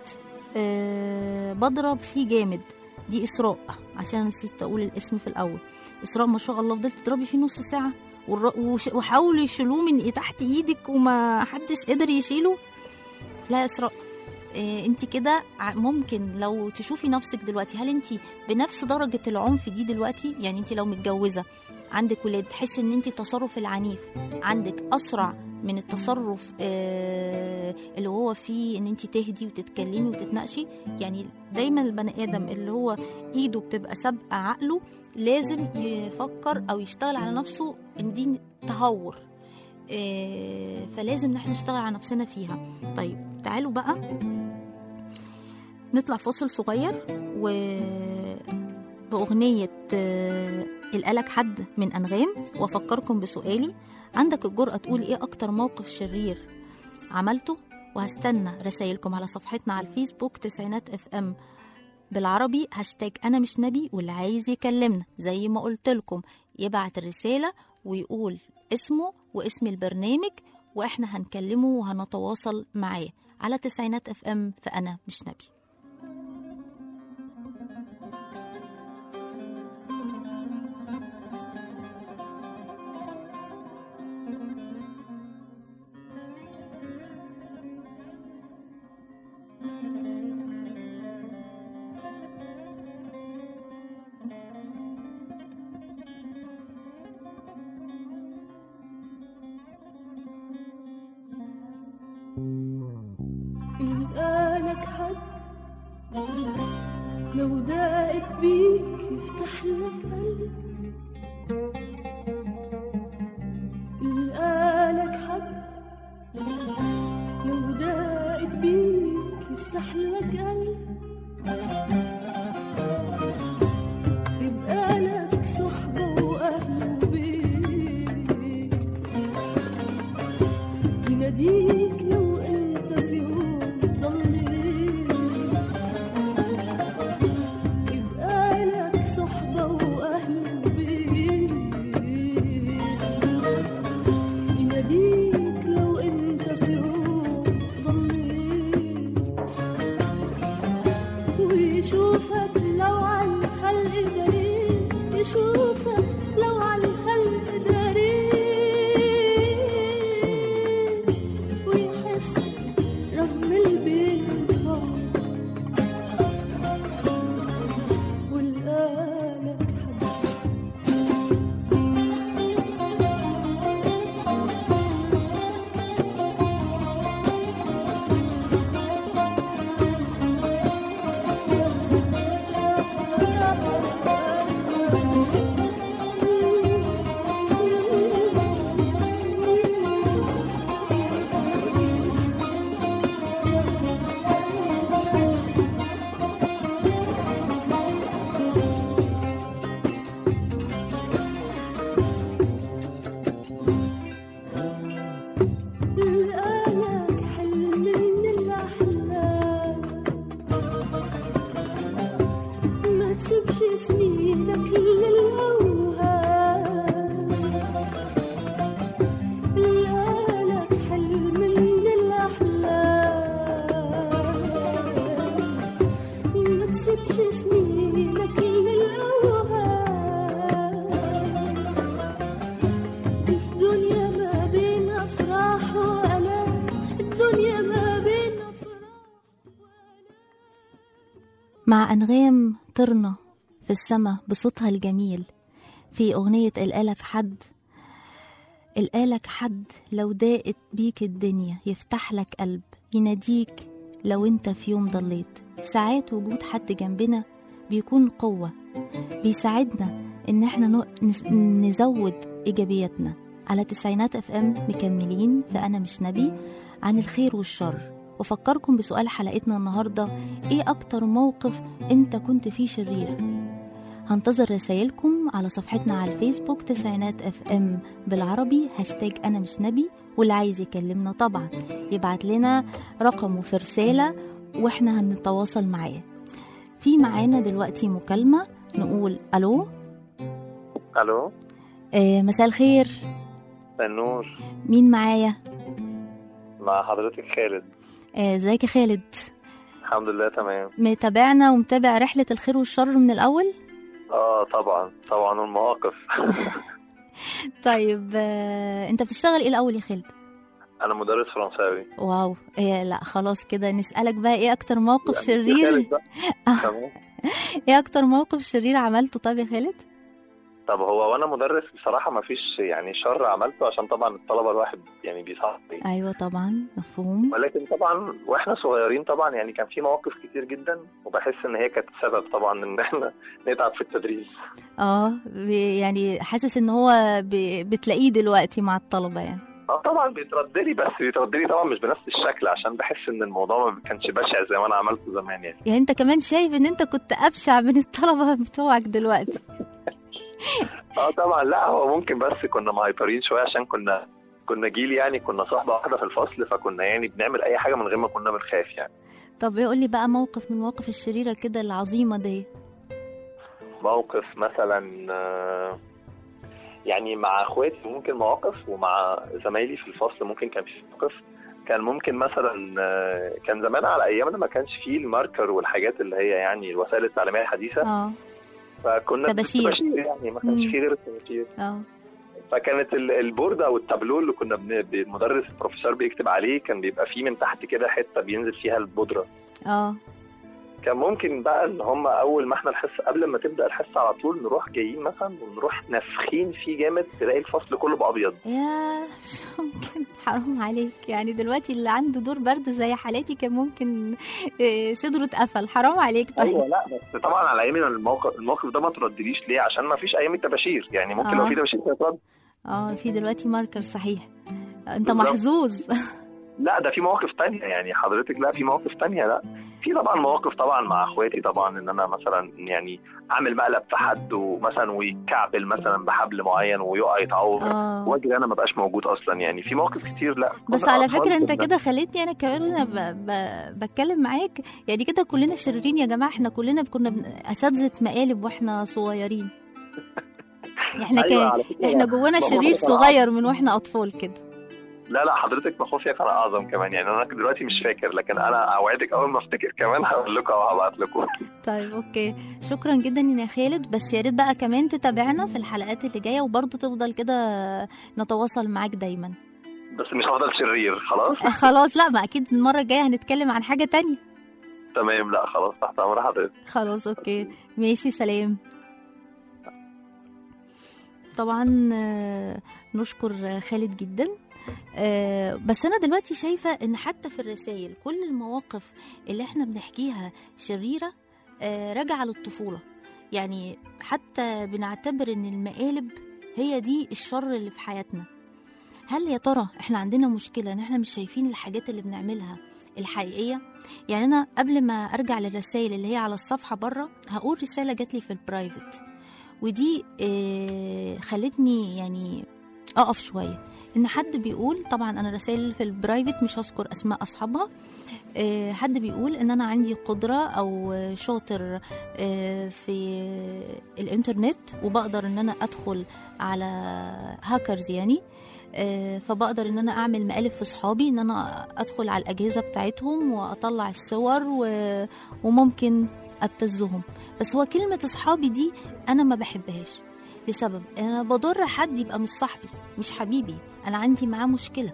آه بضرب فيه جامد دي اسراء عشان أنا نسيت اقول الاسم في الاول اسراء ما شاء الله فضلت تضربي فيه نص ساعة والر- وش- وحاولوا يشيلوه من تحت ايدك وما حدش قدر يشيله لا يا اسراء إيه انت كده ع- ممكن لو تشوفي نفسك دلوقتي هل انت بنفس درجة العنف دي دلوقتي يعني انت لو متجوزة عندك ولاد تحسي ان انت التصرف العنيف عندك اسرع من التصرف آه اللي هو فيه ان انت تهدي وتتكلمي وتتناقشي يعني دايما البني ادم اللي هو ايده بتبقى سابقه عقله لازم يفكر او يشتغل على نفسه ان دي تهور آه، فلازم نحن نشتغل على نفسنا فيها طيب تعالوا بقى نطلع فاصل صغير و بأغنية آه، القلق حد من أنغام وأفكركم بسؤالي عندك الجرأة تقول إيه أكتر موقف شرير عملته وهستنى رسايلكم على صفحتنا على الفيسبوك تسعينات اف ام بالعربي هاشتاج انا مش نبي واللي عايز يكلمنا زي ما قلت لكم يبعت الرساله ويقول اسمه واسم البرنامج واحنا هنكلمه وهنتواصل معاه على تسعينات اف ام فانا مش نبي يلقالك حد لو دقت بيك يفتح لك قلب يلقالك حد لو دقت بيك يفتح لك قلب يبقى لك صحبة وأهل وبيت يناديك لو انت في يوم ضليت يبقى لك يشوفك لو على الخلق دارين ويحس رغم البين والقالك حبيبي لقالك حلم من الأحلام ما تسيبش سنينك للأوهام لقالك حلم من الأحلام ما تسيبش سنينك للأوهام الدنيا ما بين أفراح وآلام الدنيا ما بين أفراح مع أنغام طرنا في السما بصوتها الجميل في أغنية القالك حد القالك حد لو ضاقت بيك الدنيا يفتح لك قلب يناديك لو انت في يوم ضليت ساعات وجود حد جنبنا بيكون قوة بيساعدنا ان احنا نو- نس- نزود ايجابياتنا على تسعينات اف ام مكملين فانا مش نبي عن الخير والشر وفكركم بسؤال حلقتنا النهارده ايه اكتر موقف انت كنت فيه شرير هنتظر رسايلكم على صفحتنا على الفيسبوك تسعينات اف ام بالعربي هاشتاج انا مش نبي واللي عايز يكلمنا طبعا يبعت لنا رقمه في رسالة واحنا هنتواصل معاه في معانا دلوقتي مكالمة نقول الو الو آه مساء الخير النور مين معايا مع حضرتك خالد آه، ازيك يا خالد الحمد لله تمام متابعنا ومتابع رحلة الخير والشر من الأول اه طبعا طبعا المواقف طيب آه، انت بتشتغل ايه الأول يا خالد انا مدرس فرنساوي واو إيه لا خلاص كده نسألك بقى ايه أكتر موقف خالد شرير بقى. تمام ايه أكتر موقف شرير عملته طب يا خالد طب هو وانا مدرس بصراحه ما فيش يعني شر عملته عشان طبعا الطلبه الواحد يعني بيصحي أيوة طبعا مفهوم ولكن طبعا واحنا صغيرين طبعا يعني كان في مواقف كتير جدا وبحس ان هي كانت سبب طبعا ان احنا نتعب في التدريس اه بي- يعني حاسس ان هو ب- بتلاقيه دلوقتي مع الطلبة يعني اه طبعا بيترد لي بس بيترد لي طبعا مش بنفس الشكل عشان بحس ان الموضوع ما كانش بشع زي ما انا عملته زمان يعني يعني انت كمان شايف ان انت كنت أبشع من الطلبة بتوعك دلوقتي اه طبعا لا هو ممكن بس كنا مهايبرين شويه عشان كنا كنا جيل يعني كنا صحبه واحده في الفصل فكنا يعني بنعمل اي حاجه من غير ما كنا بنخاف يعني طب يقول لي بقى موقف من المواقف الشريرة كده العظيمة دي موقف مثلا آه، يعني مع اخواتي ممكن مواقف ومع زمايلي في الفصل ممكن كان في موقف كان ممكن مثلا آه، كان زمان على ايامنا ما كانش فيه الماركر والحاجات اللي هي يعني الوسائل التعليميه الحديثه اه فكنا طباشير. بالطباشير يعني ما كانش مم. فيه غير الطباشير اه فكانت ال- البورد او التابلو اللي كنا بن- المدرس البروفيسور بيكتب عليه كان بيبقى فيه من تحت كده حته بينزل فيها البودره اه كان ممكن بقى ان هم اول ما احنا الحصه قبل ما تبدا الحصه على طول نروح جايين مثلا ونروح نافخين فيه جامد تلاقي الفصل كله بابيض يا مش ممكن حرام عليك يعني دلوقتي اللي عنده دور برد زي حالاتي كان ممكن آه، صدره اتقفل حرام عليك ايوه طيب لا بس طبعا على ايامنا الموقف الموقف ده ما تردليش ليه عشان ما فيش ايام التباشير يعني ممكن لو آه. في تباشير كانت رد اه في دلوقتي ماركر صحيح انت بالظبط. محظوظ لا ده في مواقف تانية يعني حضرتك لا في مواقف تانية لا في طبعا مواقف طبعا مع اخواتي طبعا ان انا مثلا يعني اعمل مقلب في حد ومثلا ويكعبل مثلا بحبل معين ويقع يتعور اه واجري انا ما بقاش موجود اصلا يعني في مواقف كتير لا بس كنا على أطفال فكرة انت كنا- كده خليتني انا كمان وانا ب... ب... بتكلم معاك يعني كده كلنا شريرين يا جماعة احنا كلنا كنا بن... اساتذة مقالب واحنا صغيرين احنا أيوة، كان على فكرة احنا جوانا بابا شرير كان صغير من واحنا اطفال كده لا لا حضرتك مخوفيا كان اعظم كمان يعني انا دلوقتي مش فاكر لكن انا اوعدك اول ما افتكر كمان هقول لكم او هبعت لكم طيب اوكي شكرا جدا يا خالد بس يا ريت بقى كمان تتابعنا في الحلقات اللي جايه وبرضه تفضل كده نتواصل معاك دايما بس مش هفضل شرير خلاص آه، خلاص لا ما اكيد المره الجايه هنتكلم عن حاجه تانية تمام لا خلاص تحت امر حضرتك خلاص اوكي ماشي سلام طبعا آه، نشكر خالد جدا آه، بس انا دلوقتي شايفه ان حتى في الرسائل كل المواقف اللي احنا بنحكيها شريره آه، راجعه للطفوله يعني حتى بنعتبر ان المقالب هي دي الشر اللي في حياتنا هل يا ترى احنا عندنا مشكله ان احنا مش شايفين الحاجات اللي بنعملها الحقيقيه يعني انا قبل ما ارجع للرسائل اللي هي على الصفحه بره هقول رساله جات لي في البرايفت ودي آه، خلتني يعني اقف شويه ان حد بيقول طبعا انا رسائل في البرايفت مش هذكر اسماء اصحابها آه، حد بيقول ان انا عندي قدره او شاطر آه، في الانترنت وبقدر ان انا ادخل على هاكرز يعني آه، فبقدر ان انا اعمل مقالب في صحابي ان انا ادخل على الاجهزه بتاعتهم واطلع الصور و... وممكن ابتزهم بس هو كلمه اصحابي دي انا ما بحبهاش لسبب انا بضر حد يبقى مش صاحبي مش حبيبي انا عندي معاه مشكله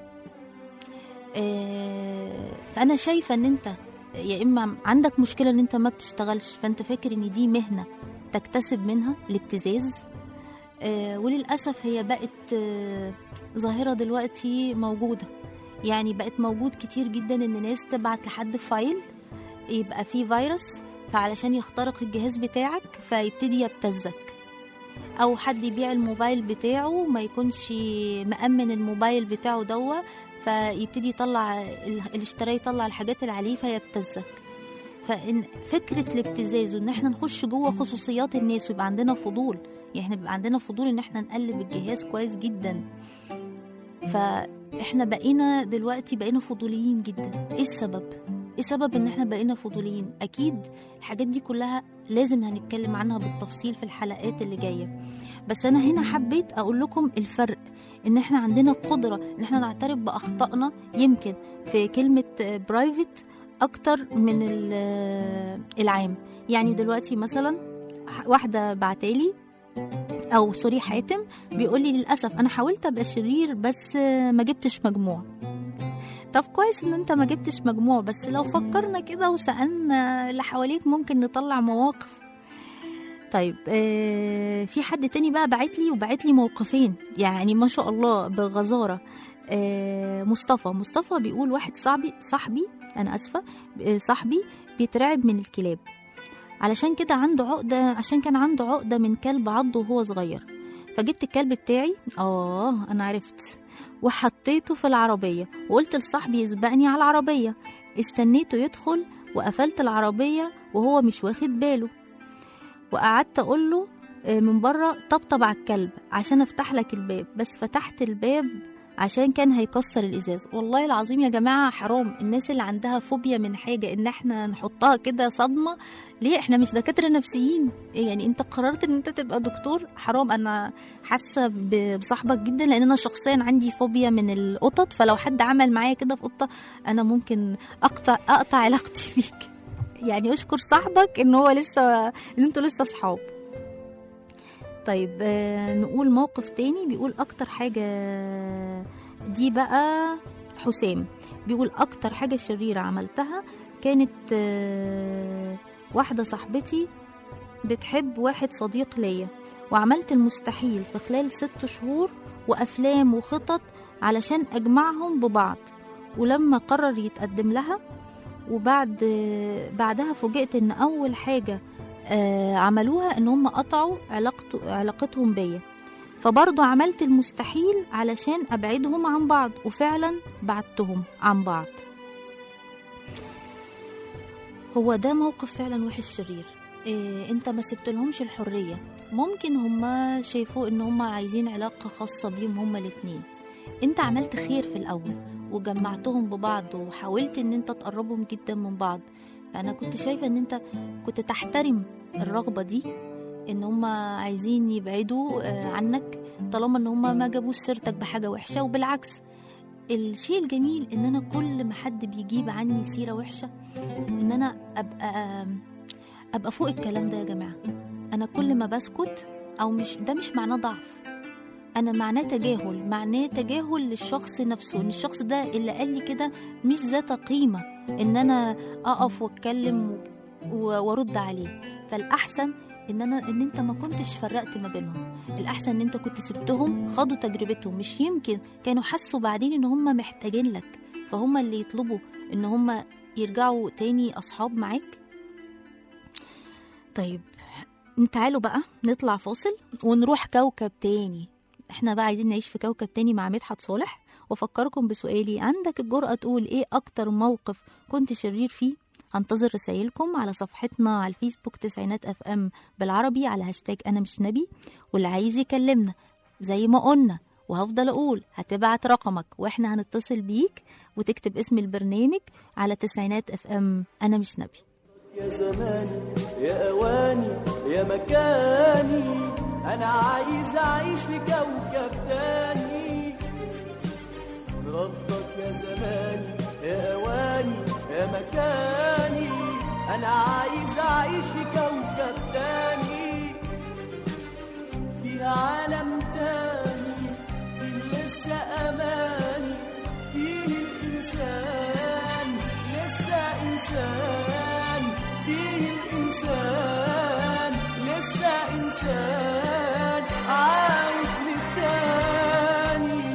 آه، فانا شايفه ان انت يا اما عندك مشكله ان انت ما بتشتغلش فانت فاكر ان دي مهنه تكتسب منها الابتزاز آه، وللاسف هي بقت آه، ظاهره دلوقتي موجوده يعني بقت موجود كتير جدا ان ناس تبعت لحد فايل يبقى فيه فيروس فعلشان يخترق الجهاز بتاعك فيبتدي يبتزك او حد يبيع الموبايل بتاعه ما يكونش مأمن الموبايل بتاعه دوا فيبتدي يطلع ال- اللي اشتراه يطلع الحاجات اللي عليه فيبتزك فإن فكرة الابتزاز وإن احنا نخش جوه خصوصيات الناس ويبقى عندنا فضول يعني احنا بيبقى عندنا فضول إن احنا نقلب الجهاز كويس جدا فاحنا بقينا دلوقتي بقينا فضوليين جدا ايه السبب؟ ايه سبب ان احنا بقينا فضوليين؟ اكيد الحاجات دي كلها لازم هنتكلم عنها بالتفصيل في الحلقات اللي جايه بس انا هنا حبيت اقول لكم الفرق ان احنا عندنا قدره ان احنا نعترف باخطائنا يمكن في كلمه برايفت اكتر من ال- العام يعني دلوقتي مثلا واحده بعتالي او سوري حاتم بيقول لي للاسف انا حاولت ابقى شرير بس ما جبتش مجموع طب كويس ان انت ما جبتش مجموع بس لو فكرنا كده وسالنا اللي حواليك ممكن نطلع مواقف طيب آه في حد تاني بقى بعت لي وبعت لي موقفين يعني ما شاء الله بغزاره آه مصطفى مصطفى بيقول واحد صاحبي صاحبي انا اسفه آه، صاحبي بيترعب من الكلاب علشان كده عنده عقده عشان كان عنده عقده من كلب عضه وهو صغير فجبت الكلب بتاعي اه انا عرفت وحطيته في العربيه وقلت لصاحبي يسبقني على العربيه استنيته يدخل وقفلت العربيه وهو مش واخد باله وقعدت اقول له آه، من بره طبطب على الكلب عشان افتح لك الباب بس فتحت الباب عشان كان هيكسر الازاز والله العظيم يا جماعه حرام الناس اللي عندها فوبيا من حاجه ان احنا نحطها كده صدمه ليه احنا مش دكاتره نفسيين إيه يعني انت قررت ان انت تبقى دكتور حرام انا حاسه ب- بصاحبك جدا لان انا شخصيا عندي فوبيا من القطط فلو حد عمل معايا كده في قطه انا ممكن اقطع اقطع علاقتي بيك يعني اشكر صاحبك ان هو لسه ان انتوا لسه اصحاب طيب آه نقول موقف تاني بيقول اكتر حاجه دي بقى حسام بيقول اكتر حاجه شريره عملتها كانت آه واحده صاحبتي بتحب واحد صديق ليا وعملت المستحيل في خلال ست شهور وافلام وخطط علشان اجمعهم ببعض ولما قرر يتقدم لها وبعد بعدها فوجئت ان اول حاجه آه، عملوها ان هم قطعوا علاقته علاقتهم بيا فبرضه عملت المستحيل علشان ابعدهم عن بعض وفعلا بعدتهم عن بعض هو ده موقف فعلا وحش شرير إيه انت ما سبتلهمش الحريه ممكن هما شايفوا ان هما عايزين علاقه خاصه بيهم هما الاتنين انت عملت خير في الاول وجمعتهم ببعض وحاولت ان انت تقربهم جدا من بعض فانا كنت شايفه ان انت كنت تحترم الرغبه دي ان هم عايزين يبعدوا آه، عنك طالما ان هم ما جابوش سيرتك بحاجه وحشه وبالعكس الشيء الجميل ان انا كل ما حد بيجيب عني سيره وحشه ان انا ابقى ابقى فوق الكلام ده يا جماعه انا كل ما بسكت او مش ده مش معناه ضعف انا معناه تجاهل معناه تجاهل للشخص نفسه ان الشخص ده اللي قال لي كده مش ذات قيمه ان انا اقف واتكلم و- وارد عليه فالاحسن ان انا ان انت ما كنتش فرقت ما بينهم الاحسن ان انت كنت سبتهم خدوا تجربتهم مش يمكن كانوا حسوا بعدين ان هم محتاجين لك فهم اللي يطلبوا ان هم يرجعوا تاني اصحاب معاك طيب تعالوا بقى نطلع فاصل ونروح كوكب تاني احنا بقى عايزين نعيش في كوكب تاني مع مدحت صالح وافكركم بسؤالي عندك الجرأة تقول ايه اكتر موقف كنت شرير فيه هنتظر رسايلكم على صفحتنا على الفيسبوك تسعينات اف ام بالعربي على هاشتاج انا مش نبي واللي عايز يكلمنا زي ما قلنا وهفضل اقول هتبعت رقمك واحنا هنتصل بيك وتكتب اسم البرنامج على تسعينات اف ام انا مش نبي يا زماني يا اواني يا مكاني انا عايز اعيش في كوكب تاني ردك يا زماني يا اواني يا مكاني انا عايز اعيش في كوكب تاني في عالم تاني في لسه اماني فيه الانسان لسه انسان فيه الانسان لسه انسان عايش للتاني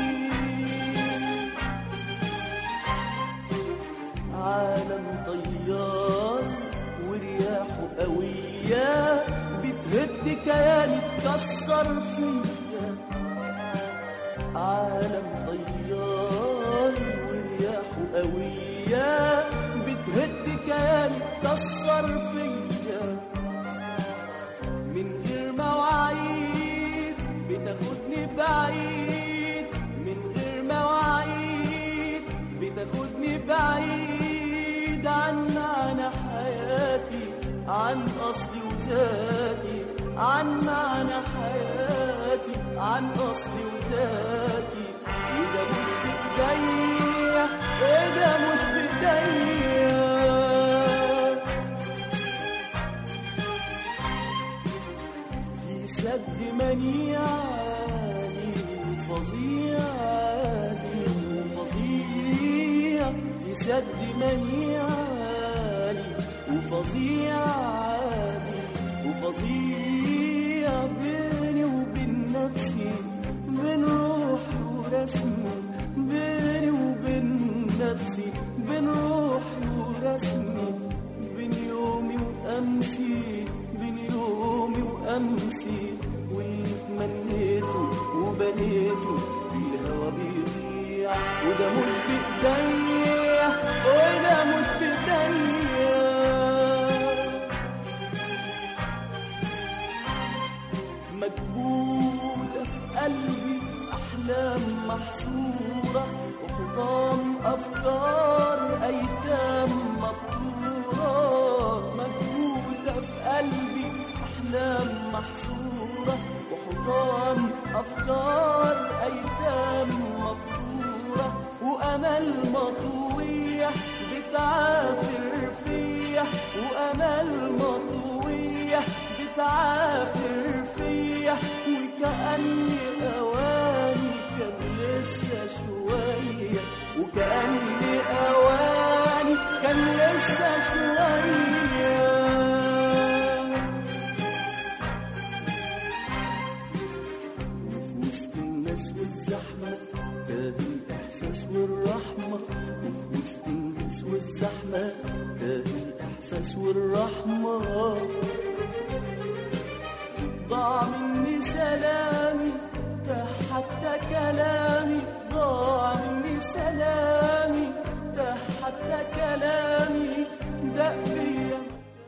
عالم طيار ورياحه قوية بتهد كياني تكسر فيا عالم طيار ورياحه قوية بتهد كياني تكسر فيا من غير مواعيد بتاخدني بعيد من غير مواعيد بتاخدني بعيد عن معنى حياتي عن أصلي وذاتي عن معنى حياتي عن أصلي وذاتي وده مش بإيديا وده مش بإيديا في سد منيعاني وفظيعاني وفظيع في سد منيعاني وفظيعاني وفظيع بيني وبين نفسي بين روحي ورسمي بيني وبين نفسي بين روحي ورسمي بين يومي وأمسي بين يومي وأمسي واللي تمنيته وبنيته في الهوا بيضيع وده مش بإيديا وده مش بإيديا مكبوتة في قلبي أحلام محصورة وحطام أفكار أيتام مبتورة مكبوتة في قلبي أحلام محصورة وحطام أفكار أيتام مبتورة وأمل مطوية بتعافر فيا وأمل مطوية بتعافر فيا وكأني أواني كان لسه شوية وكأني أواني كان لسه شوية وفي وسط الناس والزحمة تاه الإحساس والرحمة وفي وسط الناس والزحمة تاه الإحساس والرحمة ضاع مني سلامي تاه حتى كلامي ضاع مني سلامي تاه حتى كلامي دق بيا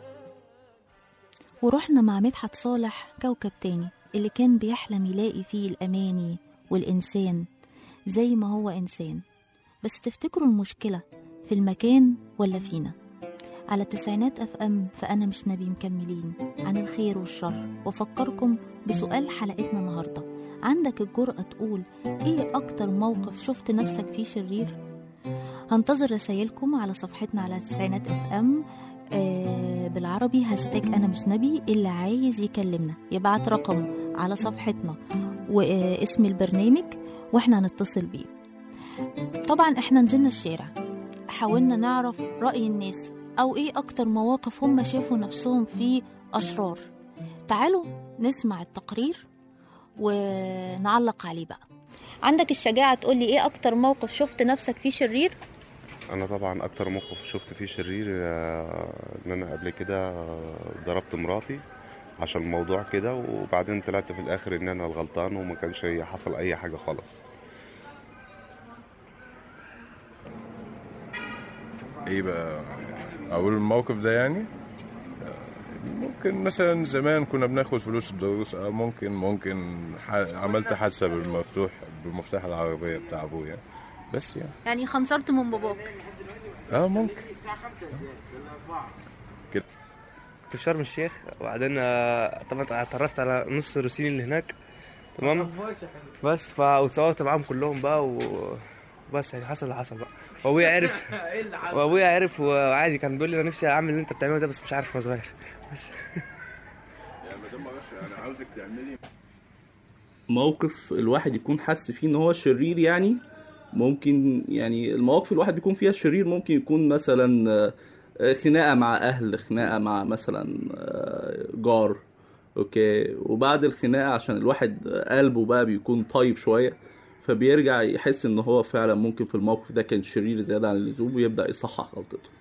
ورحنا مع مدحت صالح كوكب تاني اللي كان بيحلم يلاقي فيه الأماني والإنسان زي ما هو إنسان بس تفتكروا المشكلة في المكان ولا فينا على تسعينات اف ام فانا مش نبي مكملين عن الخير والشر وافكركم بسؤال حلقتنا النهارده عندك الجرأة تقول ايه اكتر موقف شفت نفسك فيه شرير هنتظر رسايلكم على صفحتنا على تسعينات اف ام آه بالعربي هاشتاج انا مش نبي اللي عايز يكلمنا يبعت رقمه على صفحتنا واسم البرنامج واحنا هنتصل بيه طبعا احنا نزلنا الشارع حاولنا نعرف رأي الناس او ايه اكتر مواقف هم شافوا نفسهم فيه اشرار تعالوا نسمع التقرير ونعلق عليه بقى عندك الشجاعة تقولي ايه اكتر موقف شفت نفسك فيه شرير انا طبعا اكتر موقف شفت فيه شرير آه، ان انا قبل كده آه، ضربت مراتي عشان الموضوع كده وبعدين طلعت في الاخر ان انا الغلطان وما كانش حصل اي حاجه خالص ايه بقى اقول الموقف ده يعني ممكن مثلا زمان كنا بناخد فلوس الدروس أو ممكن ممكن ح- عملت حادثه بالمفتوح بمفتاح العربيه بتاع ابويا بس يعني يعني خنصرت من باباك اه ممكن كنت في شرم الشيخ وبعدين آه، طبعا اتعرفت على نص الروسيين اللي هناك تمام بس فصورت معاهم كلهم بقى و بس يعني حصل اللي حصل بقى وابويا عرف وابويا عرف وعادي كان بيقول لي انا نفسي اعمل اللي انت بتعمله ده بس مش عارف وانا صغير بس انا عاوزك تعملي موقف الواحد يكون حس فيه ان هو شرير يعني ممكن يعني المواقف الواحد بيكون فيها شرير ممكن يكون مثلا آه، خناقة مع أهل خناقة مع مثلا آه، جار اوكي وبعد الخناقة عشان الواحد قلبه بقى بيكون طيب شوية فبيرجع يحس ان هو فعلا ممكن في الموقف ده كان شرير زيادة عن اللزوم ويبدأ يصحح غلطته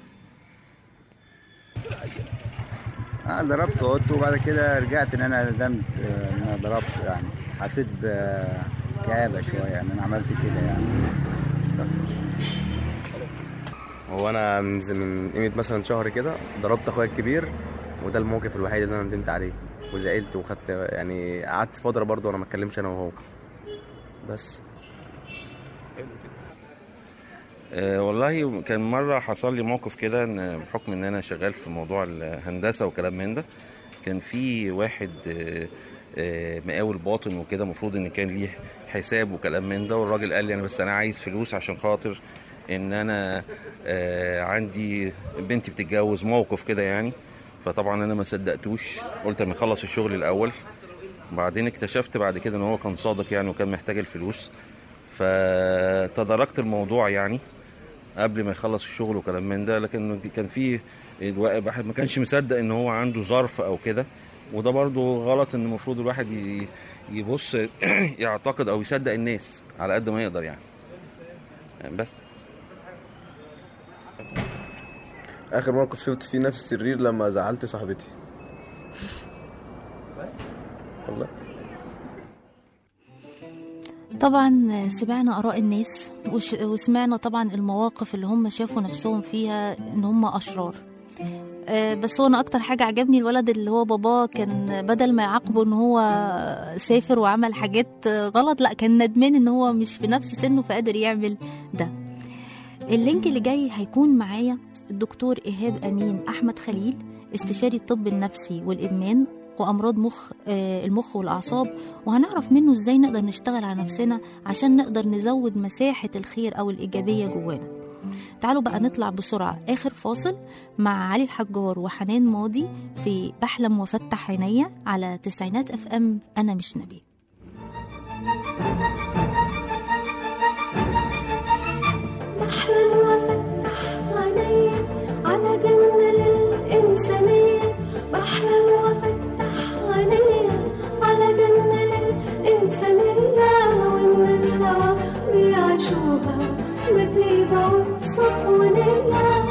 انا ضربت قط وبعد كده رجعت ان انا ندمت آه، ان انا ضربت يعني حسيت بكآبة شوية ان انا عملت كده يعني بس هو انا من ز- من قيمه مثلا شهر كده ضربت اخويا الكبير وده الموقف الوحيد اللي انا ندمت عليه وزعلت وخدت يعني قعدت فتره برضه وانا ما اتكلمش انا وهو بس آه، والله كان مرة حصل لي موقف كده إن بحكم إن أنا شغال في موضوع الهندسة وكلام من ده كان في واحد آه، آه، مقاول باطن وكده المفروض إن كان ليه حساب وكلام من ده والراجل قال لي أنا بس أنا عايز فلوس عشان خاطر إن أنا آه، عندي بنتي بتتجوز موقف كده يعني فطبعا أنا ما صدقتوش قلت أما أخلص الشغل الأول بعدين اكتشفت بعد كده إن هو كان صادق يعني وكان محتاج الفلوس فتداركت الموضوع يعني قبل ما يخلص الشغل وكلام من ده لكن كان في الواحد ما كانش مصدق ان هو عنده ظرف او كده وده برضو غلط ان المفروض الواحد ي- يبص يعتقد او يصدق الناس على قد ما يقدر يعني بس اخر موقف شفت فيه نفسي شرير لما زعلت صاحبتي والله طبعا سمعنا آراء الناس وش- وسمعنا طبعا المواقف اللي هم شافوا نفسهم فيها ان هم أشرار آه، بس هو انا اكتر حاجه عجبني الولد اللي هو باباه كان بدل ما يعاقبه ان هو سافر وعمل حاجات غلط لا كان ندمان ان هو مش في نفس سنه فقادر يعمل ده اللينك اللي جاي هيكون معايا الدكتور ايهاب امين احمد خليل استشاري الطب النفسي والادمان وامراض مخ آه، المخ والاعصاب وهنعرف منه ازاي نقدر نشتغل على نفسنا عشان نقدر نزود مساحه الخير او الايجابيه جوانا تعالوا بقى نطلع بسرعه اخر فاصل مع علي الحجار وحنان ماضي في بحلم وفتح عينيا على تسعينات اف ام انا مش نبي بحلم وافتح عينيا على جنة للإنسانية بحلم وافتح عينيا على جنة للإنسانية والناس سوا بيعيشوها بطيبة وصفونية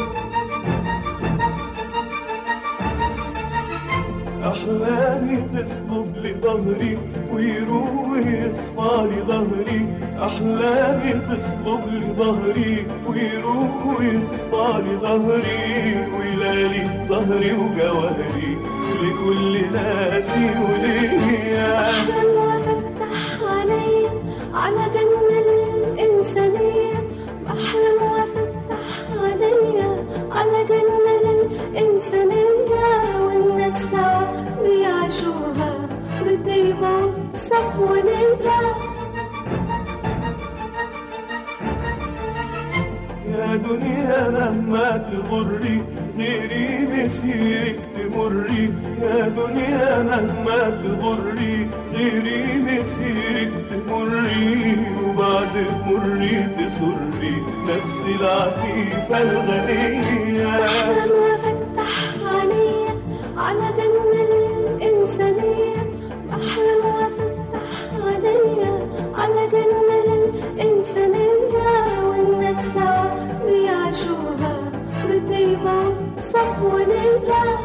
أحلامي تصلب لي ظهري ويروح ويصفى لي ظهري أحلامي تصلب لي ظهري ويروح ويصفى لي ظهري ويلالي ظهري وجوهري لكل ناسي وليا بحلم وافتح عينيا على جنة للإنسانية بحلم وافتح عينيا على جنة للإنسانية دنيا مهما تغري غيري مسيرك تمري يا دنيا مهما تغري غيري مسيرك تمري وبعد مري تسري نفسي العفيفة الغنية بحلم وافتح عينيا على جنة للإنسانية بحلم وافتح عينيا على جنة للإنسانية والناس سوا بيعيشوها بطيبة وصفونية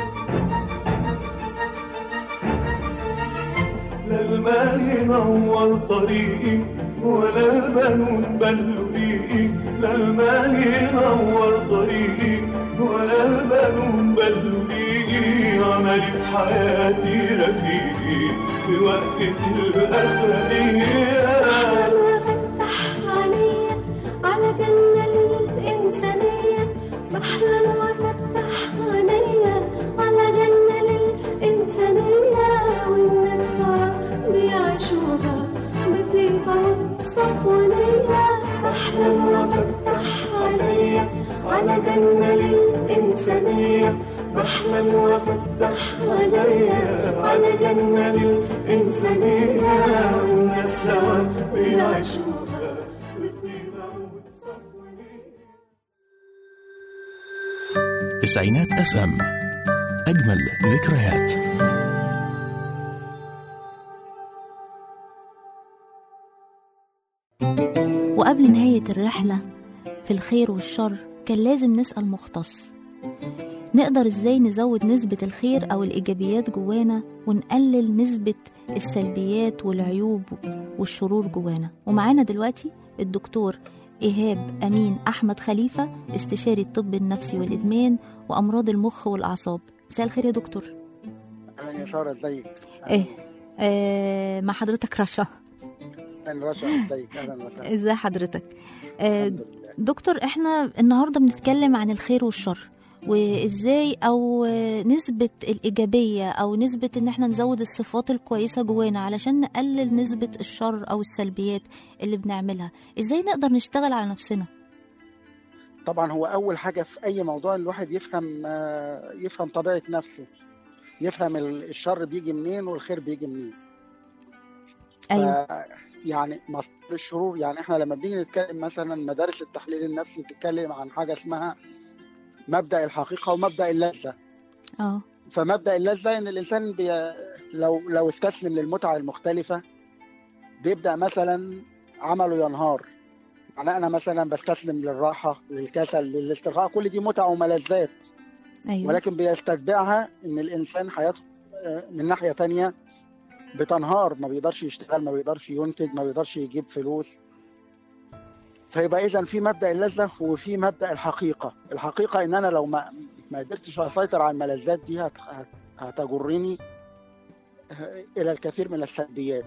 لا المال ينور طريقي ولا البنون بلوا ريقي لا المال ينور طريقي ولا البنون بلوا ريقي عملي في حياتي رفيقي في وقفة الأخرانية بحلم وافتح عينيا على جنة للإنسانية بحلم وافتح عينيا على جنة للإنسانية والناس سوا بيعيشوها بطيبة وبصفونية بحلم وافتح عينيا على جنة للإنسانية بحلم وافتح عينيا على جنة للإنسانية والناس سوا بيعيشوها بطيبة وبصفونية تسعينات اف ام اجمل ذكريات وقبل نهاية الرحلة في الخير والشر كان لازم نسأل مختص نقدر ازاي نزود نسبة الخير أو الإيجابيات جوانا ونقلل نسبة السلبيات والعيوب والشرور جوانا ومعانا دلوقتي الدكتور إيهاب أمين أحمد خليفة استشاري الطب النفسي والإدمان وأمراض المخ والأعصاب مساء الخير يا دكتور اهلا يا ساره ازيك إيه آه مع حضرتك رشا اهلا رشا ازيك اهلا وسهلا ازاي حضرتك آه دكتور احنا النهارده بنتكلم عن الخير والشر وازاي او آه، نسبة الايجابية او نسبة ان احنا نزود الصفات الكويسة جوانا علشان نقلل نسبة الشر او السلبيات اللي بنعملها ازاي نقدر نشتغل على نفسنا طبعا هو اول حاجه في اي موضوع الواحد يفهم آه، يفهم طبيعه نفسه يفهم ال- الشر بيجي منين والخير بيجي منين ايوه ف- يعني مصدر الشرور يعني احنا لما بنيجي نتكلم مثلا مدارس التحليل النفسي بتتكلم عن حاجه اسمها مبدا الحقيقه ومبدا اللذه اه فمبدا اللذه ان الانسان بي... لو لو استسلم للمتعه المختلفه بيبدا مثلا عمله ينهار يعني انا مثلا بستسلم للراحه للكسل للاسترخاء كل دي متع وملذات ايوه ولكن بيستتبعها ان الانسان حياته آه، من ناحيه تانية بتنهار ما بيقدرش يشتغل ما بيقدرش ينتج ما بيقدرش يجيب فلوس فيبقى اذا في مبدا اللذه وفي مبدا الحقيقه الحقيقه ان انا لو ما ما قدرتش اسيطر على الملذات دي هت- هت- هتجرني الى الكثير من السلبيات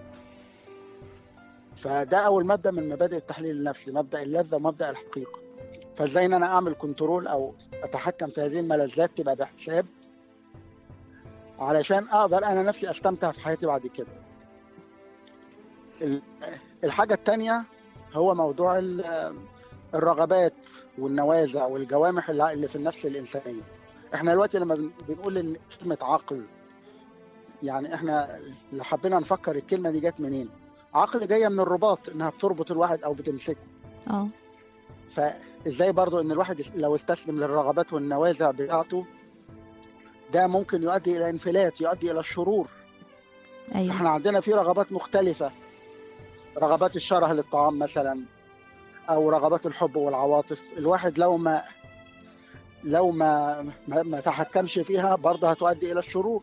فده اول مبدا من مبادئ التحليل النفسي مبدا اللذه ومبدا الحقيقه فازاي ان انا اعمل كنترول او اتحكم في هذه الملذات تبقى بحساب علشان اقدر انا نفسي استمتع في حياتي بعد كده ال- الحاجه الثانيه هو موضوع ال- الرغبات والنوازع والجوامح اللي اللي في النفس الانسانيه احنا دلوقتي لما بن- بنقول ان كلمه عقل يعني احنا لو حبينا نفكر الكلمه دي جت منين عقل جايه من الرباط انها بتربط الواحد او بتمسكه اه فازاي برضو ان الواحد يس- لو استسلم للرغبات والنوازع بتاعته ده ممكن يؤدي الى انفلات يؤدي الى الشرور ايوه احنا عندنا في رغبات مختلفة رغبات الشره للطعام مثلا او رغبات الحب والعواطف الواحد لو ما لو ما ما, ما تحكمش فيها برضه هتؤدي الى الشرور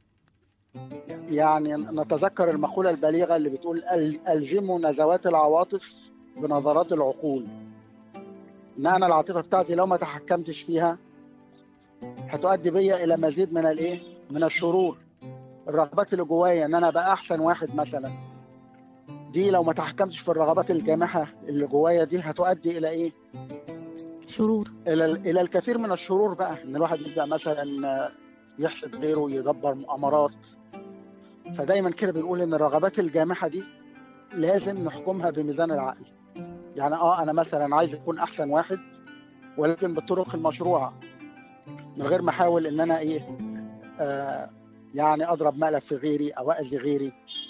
يعني نتذكر المقولة البليغة اللي بتقول "ال- الجموا نزوات العواطف بنظرات العقول ان انا العاطفة بتاعتي لو ما تحكمتش فيها هتؤدي بيا الى مزيد من الايه من الشرور الرغبات اللي جوايا ان انا ابقى احسن واحد مثلا دي لو ما تحكمتش في الرغبات الجامحه اللي جوايا دي هتؤدي الى ايه شرور الى الى الكثير من الشرور بقى ان الواحد يبدا مثلا يحسد غيره يدبر مؤامرات فدايما كده بنقول ان الرغبات الجامحه دي لازم نحكمها بميزان العقل يعني اه انا مثلا عايز اكون احسن واحد ولكن بالطرق المشروعه من غير ما احاول ان انا ايه آه يعني اضرب مقلب في غيري او اذي غيري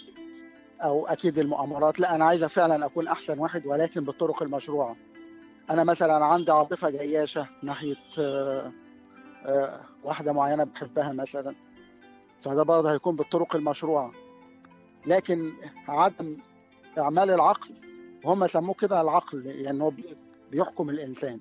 او اكيد المؤامرات لا انا عايزه فعلا اكون احسن واحد ولكن بالطرق المشروعه انا مثلا عندي عاطفه جياشه ناحيه آه آه واحده معينه بحبها مثلا فده برضه هيكون بالطرق المشروعه لكن عدم اعمال العقل وهم سموه كده العقل يعني هو بي- بيحكم الانسان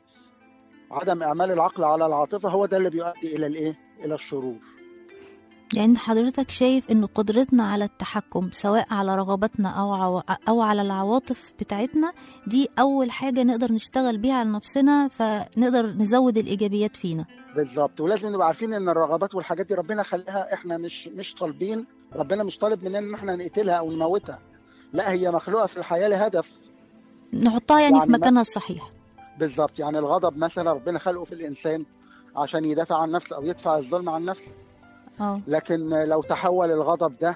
عدم اعمال العقل على العاطفه هو ده اللي بيؤدي الى الايه الى الشرور يعني حضرتك شايف ان قدرتنا على التحكم سواء على رغباتنا او عو... او على العواطف بتاعتنا دي اول حاجه نقدر نشتغل بيها على نفسنا فنقدر نزود الايجابيات فينا بالظبط ولازم نبقى عارفين ان الرغبات والحاجات دي ربنا خلقها احنا مش مش طالبين ربنا مش طالب مننا ان احنا نقتلها او نموتها لا هي مخلوقه في الحياه لهدف نحطها يعني, يعني في ما- مكانها الصحيح بالظبط يعني الغضب مثلا ربنا خلقه في الانسان عشان يدافع عن نفسه او يدفع الظلم عن نفسه اه لكن لو تحول الغضب ده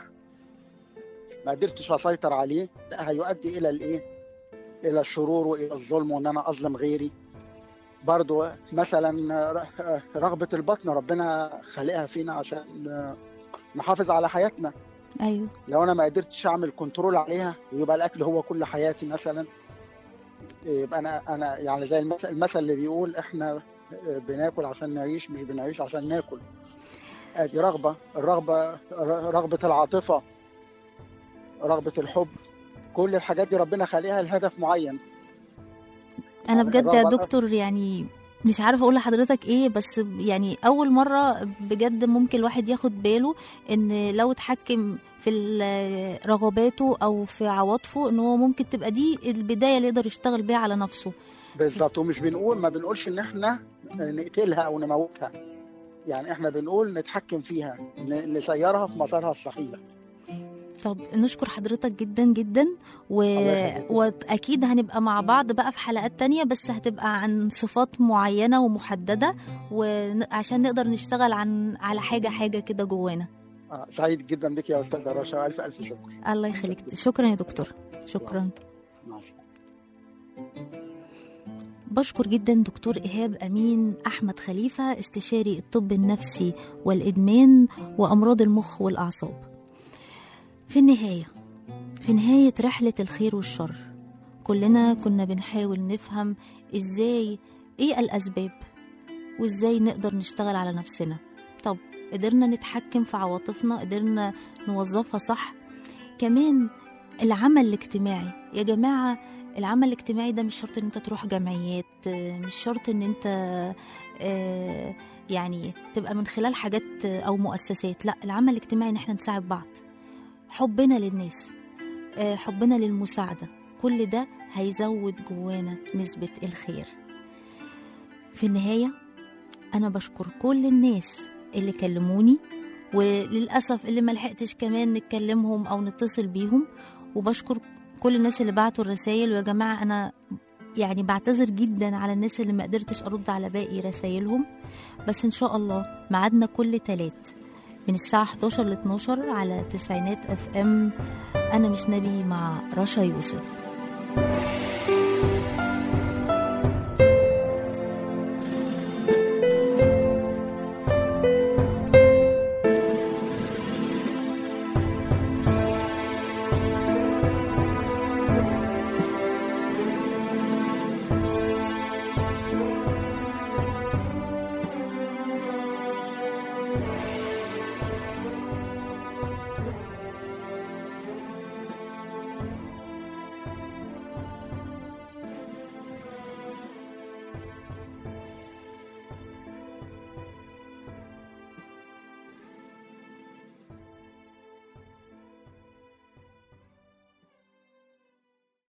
ما قدرتش اسيطر عليه لا هيؤدي الى الايه الى الشرور والى الظلم وان انا اظلم غيري برضو مثلا ر- رغبة البطن ربنا خلقها فينا عشان نحافظ على حياتنا ايوه لو انا ما قدرتش اعمل كنترول عليها ويبقى الاكل هو كل حياتي مثلا يبقى انا انا يعني زي المثل, المثل اللي بيقول احنا بناكل عشان نعيش مش بنعيش عشان ناكل ادي رغبه الرغبه رغبه العاطفه رغبه الحب كل الحاجات دي ربنا خلقها لهدف معين انا يعني بجد يا الرغبة- دكتور يعني مش عارفه اقول لحضرتك ايه بس يعني اول مره بجد ممكن الواحد ياخد باله ان لو اتحكم في ال- رغباته او في عواطفه ان هو ممكن تبقى دي البدايه اللي يقدر يشتغل بيها على نفسه بالظبط ومش بنقول ما بنقولش ان احنا نقتلها او نموتها يعني احنا بنقول نتحكم فيها ن- نسيرها في مسارها الصحيح طب نشكر حضرتك جدا جدا و... واكيد هنبقى مع بعض بقى في حلقات تانية بس هتبقى عن صفات معينة ومحددة وعشان نقدر نشتغل عن على حاجة حاجة كده جوانا آه، سعيد جدا بك يا استاذه رشا الف الف شكر الله يخليك شكرا يا دكتور شكرا مع السلامه بشكر جدا دكتور إيهاب أمين أحمد خليفة استشاري الطب النفسي والإدمان وأمراض المخ والأعصاب في النهاية في نهاية رحلة الخير والشر كلنا كنا بنحاول نفهم إزاي إيه الأسباب وإزاي نقدر نشتغل على نفسنا طب قدرنا نتحكم في عواطفنا قدرنا نوظفها صح كمان العمل الاجتماعي يا جماعة العمل الاجتماعي ده مش شرط ان انت تروح جمعيات آه، مش شرط ان انت آه، يعني تبقى من خلال حاجات آه، او مؤسسات لا العمل الاجتماعي ان احنا نساعد بعض حبنا للناس آه، حبنا للمساعدة كل ده هيزود جوانا نسبة الخير في النهاية أنا بشكر كل الناس اللي كلموني وللأسف اللي ملحقتش كمان نتكلمهم أو نتصل بيهم وبشكر كل الناس اللي بعتوا الرسائل ويا جماعة أنا يعني بعتذر جدا على الناس اللي ما قدرتش أرد على باقي رسائلهم بس إن شاء الله ميعادنا كل تلات من الساعة 11 ل 12 على تسعينات اف ام أنا مش نبي مع رشا يوسف